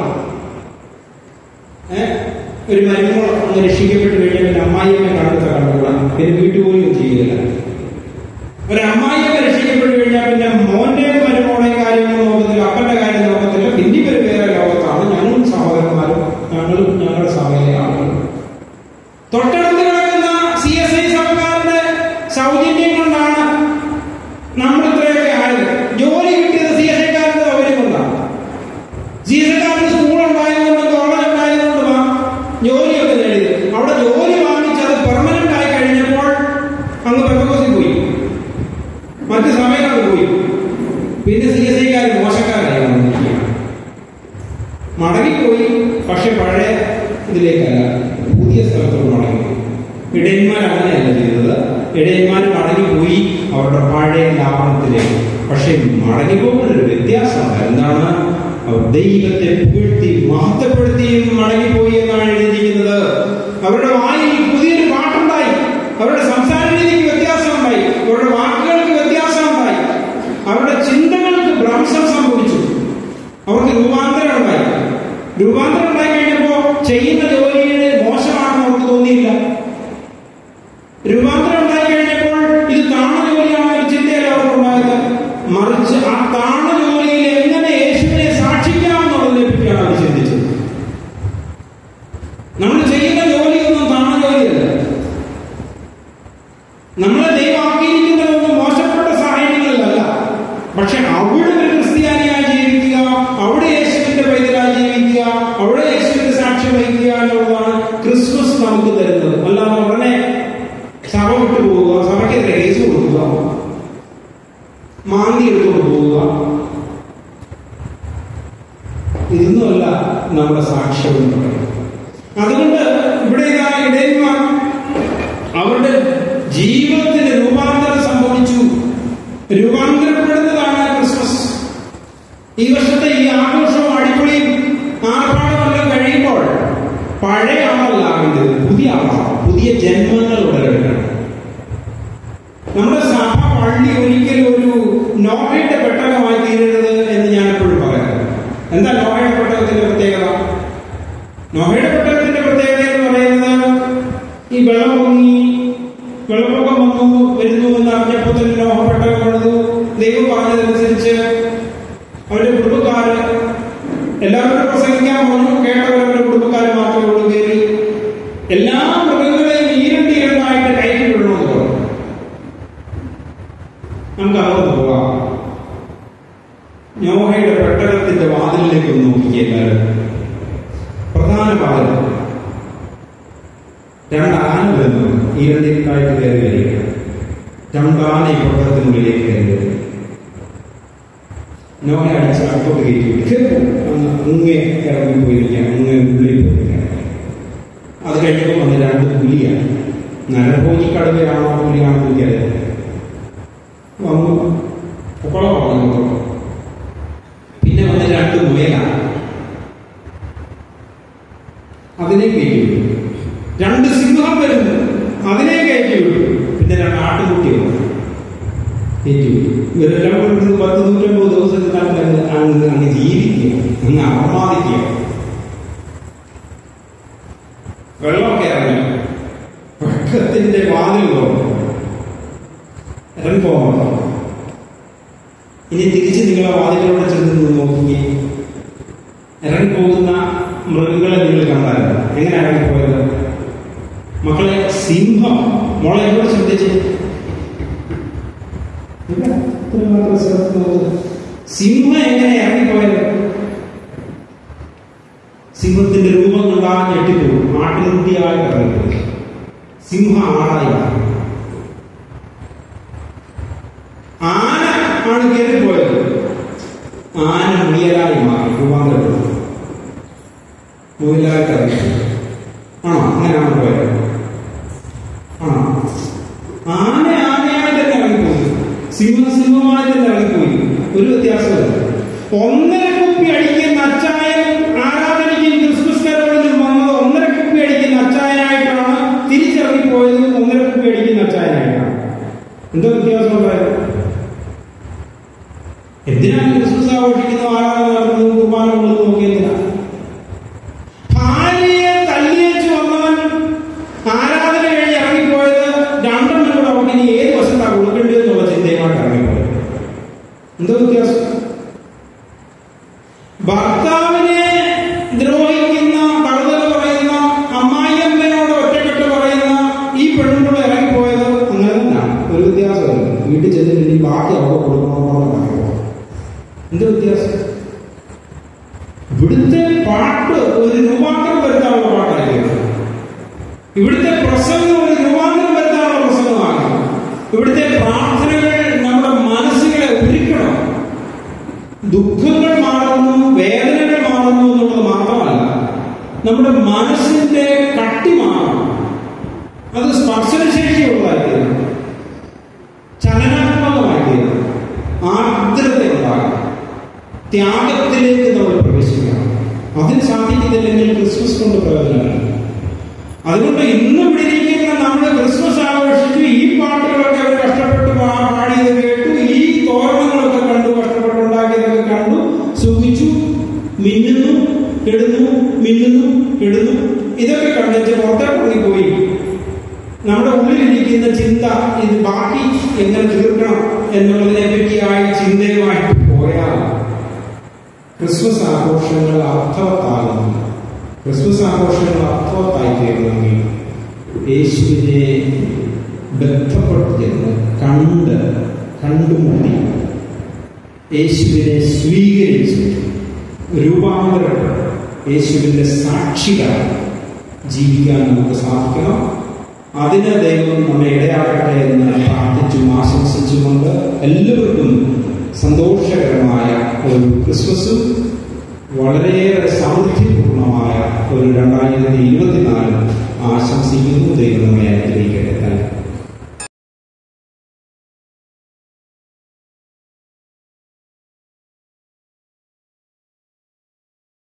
ഏ? ഒരു മരുമോൾ ഒന്ന് രക്ഷിക്കപ്പെട്ട് കഴിഞ്ഞാൽ പിന്നെ അമ്മായിയമ്മ കണ്ടെത്ത കണ്ടുകൂടാ പിന്നെ വീട്ടുപോലും ചെയ്യുകയില്ല ഒരു അമ്മായിയൊക്കെ രക്ഷിക്കപ്പെട്ട് കഴിഞ്ഞാൽ പിന്നെ മോന്റെയും മരുമോളെയും കാര്യങ്ങൾ നോക്കത്തില്ല അപ്പന്റെ കാര്യം നോക്കത്തില്ല പിന്നെ ഇവർ വേറെ ലോകത്താണ് ഞങ്ങളും സഹോദരന്മാരും ഞങ്ങളും ഞങ്ങളുടെ സഭയിലെ ആളുകളും തൊട്ടടുത്ത് കിടക്കുന്ന സി എസ് ഐ സർക്കാരിന്റെ സൗജന്യം കൊണ്ടാണ് നമ്മൾ ഇത്രയൊക്കെ ആയത് ജോലി കിട്ടിയത് സി എസ് ഐക്കാരുടെ സൗകര്യം കൊണ്ടാണ് സി എസ് ഐക്കാരുടെ സ്കൂൾ ഉണ്ടായതുകൊണ്ട് കോളേജ് ഉണ്ടായതുകൊണ്ട് ജോലിയൊക്കെ നേടിയത് അവിടെ ജോലി വാങ്ങിച്ച് അത് പെർമനന്റ് ആയി കഴിഞ്ഞപ്പോൾ അങ്ങ് പെന്തക്കോസിൽ പോയി മറ്റ് സമയങ്ങളിൽ പോയി പിന്നെ സി എസ് ഐക്കാർ മോശക്കാരായി വന്നിരിക്കുകയാണ് മടങ്ങിപ്പോയി പക്ഷെ പഴയ ഇതിലേക്കല്ല പുതിയ സ്ഥലത്തോട് മടങ്ങിപ്പോയി ഇടയന്മാർ അങ്ങനെയല്ല ചെയ്തത് ഇടയന്മാർ മടങ്ങിപ്പോയി അവരുടെ പഴയ ലാഭത്തിലേക്ക് പക്ഷെ മടങ്ങിപ്പോകുന്ന ഒരു വ്യത്യാസമുണ്ട് എന്താണ് അവർ ദൈവത്തെ പുകഴ്ത്തി മഹത്വപ്പെടുത്തിയും മടങ്ങിപ്പോയി എന്നാണ് എഴുതിയിരിക്കുന്നത് അവരുടെ വായിൽ പുതിയൊരു പാട്ടുണ്ടായി അവരുടെ സംസാര രീതിക്ക് വ്യത്യാസമുണ്ടായി അവരുടെ വാക്കുകൾക്ക് വ്യത്യാസമുണ്ടായി അവരുടെ ചിന്തകൾക്ക് ഭ്രംശം സംഭവിച്ചു അവർക്ക് രൂപാന്തരം ഉണ്ടായി രൂപാന്തരം ഉണ്ടായി കഴിഞ്ഞപ്പോ ചെയ്യുന്ന ജോലിയിൽ മോശമാണെന്ന് അവർക്ക് തോന്നിയില്ല രൂപാന്തരം ഉണ്ടായി കഴിഞ്ഞപ്പോൾ ഇത് താണ ജോലിയാണ് അവർ നമ്മളെ ദൈവം ആക്കിയിരിക്കുന്നതൊന്നും മോശപ്പെട്ട സാഹചര്യങ്ങളിലല്ല പക്ഷെ അവിടെ ഒരു ക്രിസ്ത്യാനിയായി ജീവിക്കുക അവിടെ യേശുവിന്റെ പൈതലായി ജീവിക്കുക അവിടെ യേശുവിന്റെ സാക്ഷ്യം വഹിക്കുക എന്നുള്ളതാണ് ക്രിസ്മസ് നമുക്ക് തരുന്നത് അല്ലാതെ ഉടനെ സഭ വിട്ടു പോവുക സഭയ്ക്കെതിരെ കേസ് കൊടുക്കുക മാന്തി എടുത്തുകൊണ്ട് പോവുക ഇതൊന്നുമല്ല നമ്മുടെ സാക്ഷ്യം എന്ന് പറയുന്നത് അതുകൊണ്ട് ഇവിടെ ഇതാ ഇടയന്മാർ അവരുടെ ജീവിതത്തിന് രൂപാന്തരം സംഭവിച്ചു രൂപാന്തരപ്പെടുന്നതാണ് ക്രിസ്മസ് ഈ വർഷത്തെ ഈ ആഘോഷവും അടിപൊളിയും ആർഭാടമെല്ലാം കഴിയുമ്പോൾ പഴയ ആളല്ല ആകേണ്ടത് പുതിയ ആളാണ് പുതിയ ജന്മങ്ങൾ ഉടലെടുക്കണം നമ്മുടെ സഭ പള്ളി ഒരിക്കലും ഒരു നോഹയുടെ പെട്ടകമായി തീരരുത് എന്ന് ഞാൻ എപ്പോഴും പറയാറ് എന്താ നോഹയുടെ പെട്ടകത്തിന്റെ പ്രത്യേകത നോഹയുടെ പെട്ടകത്തിന്റെ പ്രത്യേകത എന്ന് പറയുന്നത് ഈ വെള്ളം പൊങ്ങി വെള്ളപ്പൊക്കം വന്നു വരുന്നു എന്ന് അറിഞ്ഞപ്പോൾ തന്നെ നോഹ പെട്ടകം പണിതു ദൈവം പറഞ്ഞതനുസരിച്ച് അവരുടെ കുടുംബക്കാര് എല്ലാവരും പ്രസംഗിക്കാൻ പറഞ്ഞു കേട്ടവരവരുടെ കുടുംബക്കാരെ മാത്രമേ ഉള്ളൂ കയറി എല്ലാ മൃഗങ്ങളെയും ഈരണ്ട് ഈരണ്ടായിട്ട് കയറ്റി വിടണമെന്ന് പറഞ്ഞു നമുക്ക് അങ്ങോട്ട് പോവാം നോഹയുടെ പെട്ടകത്തിന്റെ വാതിലിലേക്ക് ഒന്ന് നോക്കിയാൽ പ്രധാന വാതിൽ രണ്ടാന വരുന്നു ഈരണ്ടിട്ടായിട്ട് കയറി വരിക രണ്ടാന ഈ പെട്ടകത്തിനുള്ളിലേക്ക് കയറി വരിക നോഹ അടിച്ച് അകത്തോട്ട് കയറ്റി വിട്ടു അങ്ങ് അങ്ങേ ഇറങ്ങി പോയിരിക്കാം അങ്ങേ ഉള്ളിൽ പോയിരിക്കാം അത് കഴിഞ്ഞപ്പോൾ വന്ന് രണ്ട് പുലിയാണ് നരഭോജി കടുവയാണോ പുലിയാണോ എനിക്കറിയാം വന്നു പൊക്കോളം പറഞ്ഞു പിന്നെ വന്ന് രണ്ട് മുയലാണ് അതിനെ കയറ്റി വിട്ടു രണ്ട് സിംഹം വരുന്നു അതിനെ കയറ്റി വിട്ടു പിന്നെ രണ്ട് ആട്ടുകുട്ടി വന്നു കയറ്റി വിട്ടു ഇവരെല്ലാം കൂടെ ഇവിടുന്ന് പത്ത് നൂറ്റമ്പത് ദിവസത്തിനകത്ത് അങ്ങ് അങ്ങ് അങ്ങ് ജീവിക്കുക അങ്ങ് അർമാദിക്കുക വെള്ളമൊക്കെ ഇറങ്ങി പക്കത്തിന്റെ വാതിൽ തുറന്നു ഇറങ്ങിപ്പോകാൻ ഇനി തിരിച്ച് നിങ്ങളെ വാതിലൂടെ ചെന്ന് നിന്ന് നോക്കിയേ ഇറങ്ങിപ്പോകുന്ന മൃഗങ്ങളെ നിങ്ങൾ കണ്ടായിരുന്നു എങ്ങനെ ഇറങ്ങിപ്പോയത് മക്കളെ സിംഹം മോളെ എന്നോട് ശ്രദ്ധിച്ച് ഇല്ല, ഇത്രയും മാത്രം ശ്രദ്ധിച്ച് നോക്ക്. സിംഹം എങ്ങനെ ഇറങ്ങിപ്പോയത് സിംഹത്തിന്റെ രൂപം കണ്ടാ ഞെട്ടിപ്പോകും ആട്ടിൻകുട്ടിയായി ഇറങ്ങിപ്പോയി സിംഹ ആടായി മാറി. ആന ആണ് കയറിപ്പോയത് ആന മുയലായി മാറി രൂപാന്തരപ്പെട്ടു മുയലായിട്ട് ഇറങ്ങി ആണോ അങ്ങനെയാണ് പോയത് ആണോ ആന ആനയായിട്ട് തന്നെ ഇറങ്ങിപ്പോയി സിംഹ സിംഹമായി തന്നെ ഇറങ്ങിപ്പോയി ഒരു വ്യത്യാസമില്ല ഒന്നര കുപ്പി അടിക്കുന്ന അച്ചായൻ ആരാധനയ്ക്കും ക്രിസ്മസ് കരോളിനും വന്നത് ഒന്നര കുപ്പി അടിക്കുന്ന അച്ചായനായിട്ടാണ് തിരിച്ചിറങ്ങിപ്പോയത് ഒന്നര കുപ്പി അടിക്കുന്ന അച്ചായനായിട്ടാണ് എന്തോ വ്യത്യാസം ഉണ്ടായത് എന്തിനാണ് ക്രിസ്മസ് ആഘോഷിക്കുന്നു ആരാധന നടത്തുന്നത് കുർബാന ഉള്ളത് നോക്കിയെന്തിനാ ഭാര്യയെ തല്ലിയച്ചു വന്നവൻ ആരാധന കഴിഞ്ഞ് ഇറങ്ങിപ്പോയത് രണ്ടെണ്ണം കൂടെ അവർക്ക് ഇനി ഏത് വശത്താണ് കൊടുക്കേണ്ടത് എന്നുള്ള ചിന്തയുമായിട്ട് ഇറങ്ങിപ്പോയത് എന്തോ വ്യത്യാസം ഭർത്താവിനെ ദ്രോഹിക്കുന്ന തറുതല പറയുന്ന അമ്മായിയമ്മനോട് ഒറ്റക്കെട്ട് പറയുന്ന ഈ പെണ്ണുകൂടെ ഇറങ്ങിപ്പോയത് അങ്ങനെ തന്നെയാണ് ഒരു വ്യത്യാസമില്ല വീട്ടിൽ ചെന്നിട്ട് ഇനി ബാക്കി അവിടെ കൊടുക്കണമെന്നുള്ള പറയുമ്പോൾ എന്ത് വ്യത്യാസം ഇവിടുത്തെ പാട്ട് ഒരു രൂപാന്തരം വരുത്താനുള്ള പാട്ടായിരിക്കും ഇവിടുത്തെ പ്രസംഗം ഒരു രൂപാന്തരം വരുത്താനുള്ള പ്രസംഗമാണ് ഇവിടുത്തെ പ്രാർത്ഥനകൾ നമ്മുടെ മനസ്സുകളെ ഒരുക്കണം ദുഃഖങ്ങൾ മാറുന്നു വേദനകൾ മാറുന്നു എന്നുള്ളത് മാത്രമല്ല നമ്മുടെ മനസ്സിന്റെ കട്ടി മാറും അത് സ്പർശനശേഷിയുള്ളതായി തീരണം ചലനാത്മകമായി തീരണം ആർദ്രത ഉണ്ടാകും ത്യാഗത്തിലേക്ക് നമ്മൾ പ്രവേശിക്കണം അതിന് സാധിക്കുന്നില്ലെങ്കിൽ ക്രിസ്മസ് കൊണ്ട് പ്രയോജനമില്ല അതുകൊണ്ട് ഇന്ന് ഇവിടെ ഇരിക്കുന്ന നമ്മൾ ക്രിസ്മസ് ആഘോഷിച്ചു ഈ പാട്ടുകളൊക്കെ അവർ കഷ്ടപ്പെട്ട് പാ- പാടിയത് കേട്ടു ഈ തോരണങ്ങളൊക്കെ കണ്ടു കഷ്ടപ്പെട്ടുണ്ടാക്കിയതൊക്കെ കണ്ടു സുഖിച്ചു മിന്നുന്നു കെടുന്നു മിന്നുന്നു കെടുന്നു ഇതൊക്കെ കണ്ടിട്ട് പുറത്തേക്ക് പോയി നമ്മുടെ ഉള്ളിലിരിക്കുന്ന ചിന്ത ഇത് ബാക്കി എങ്ങനെ തീർക്കണം എന്നുള്ളതിനെ പറ്റിയായി ചിന്തയുമായിട്ട് പോയാൽ ക്രിസ്മസ് ആഘോഷങ്ങൾ അർത്ഥവത്താകുന്നു ക്രിസ്മസ് ആഘോഷങ്ങൾ അർത്ഥവത്തായി തീരണമെങ്കിൽ യേശുവിനെ ബന്ധപ്പെട്ട് ചെന്ന് കണ്ട് കണ്ടുമുട്ടി യേശുവിനെ സ്വീകരിച്ച് രൂപാന്തരപ്പെട്ട് യേശുവിൻ്റെ സാക്ഷികളായി ജീവിക്കാൻ നമുക്ക് സാധിക്കണം അതിന് ദൈവം നമ്മെ ഇടയാക്കട്ടെ എന്ന് പ്രാർത്ഥിച്ചും ആശംസിച്ചുകൊണ്ട് എല്ലാവർക്കും സന്തോഷകരമായ ഒരു ക്രിസ്മസും വളരെയേറെ സമൃദ്ധിപൂർണമായ ഒരു രണ്ടായിരത്തി ഇരുപത്തിനാലും ആശംസിക്കുന്നു ദൈവം നമ്മെ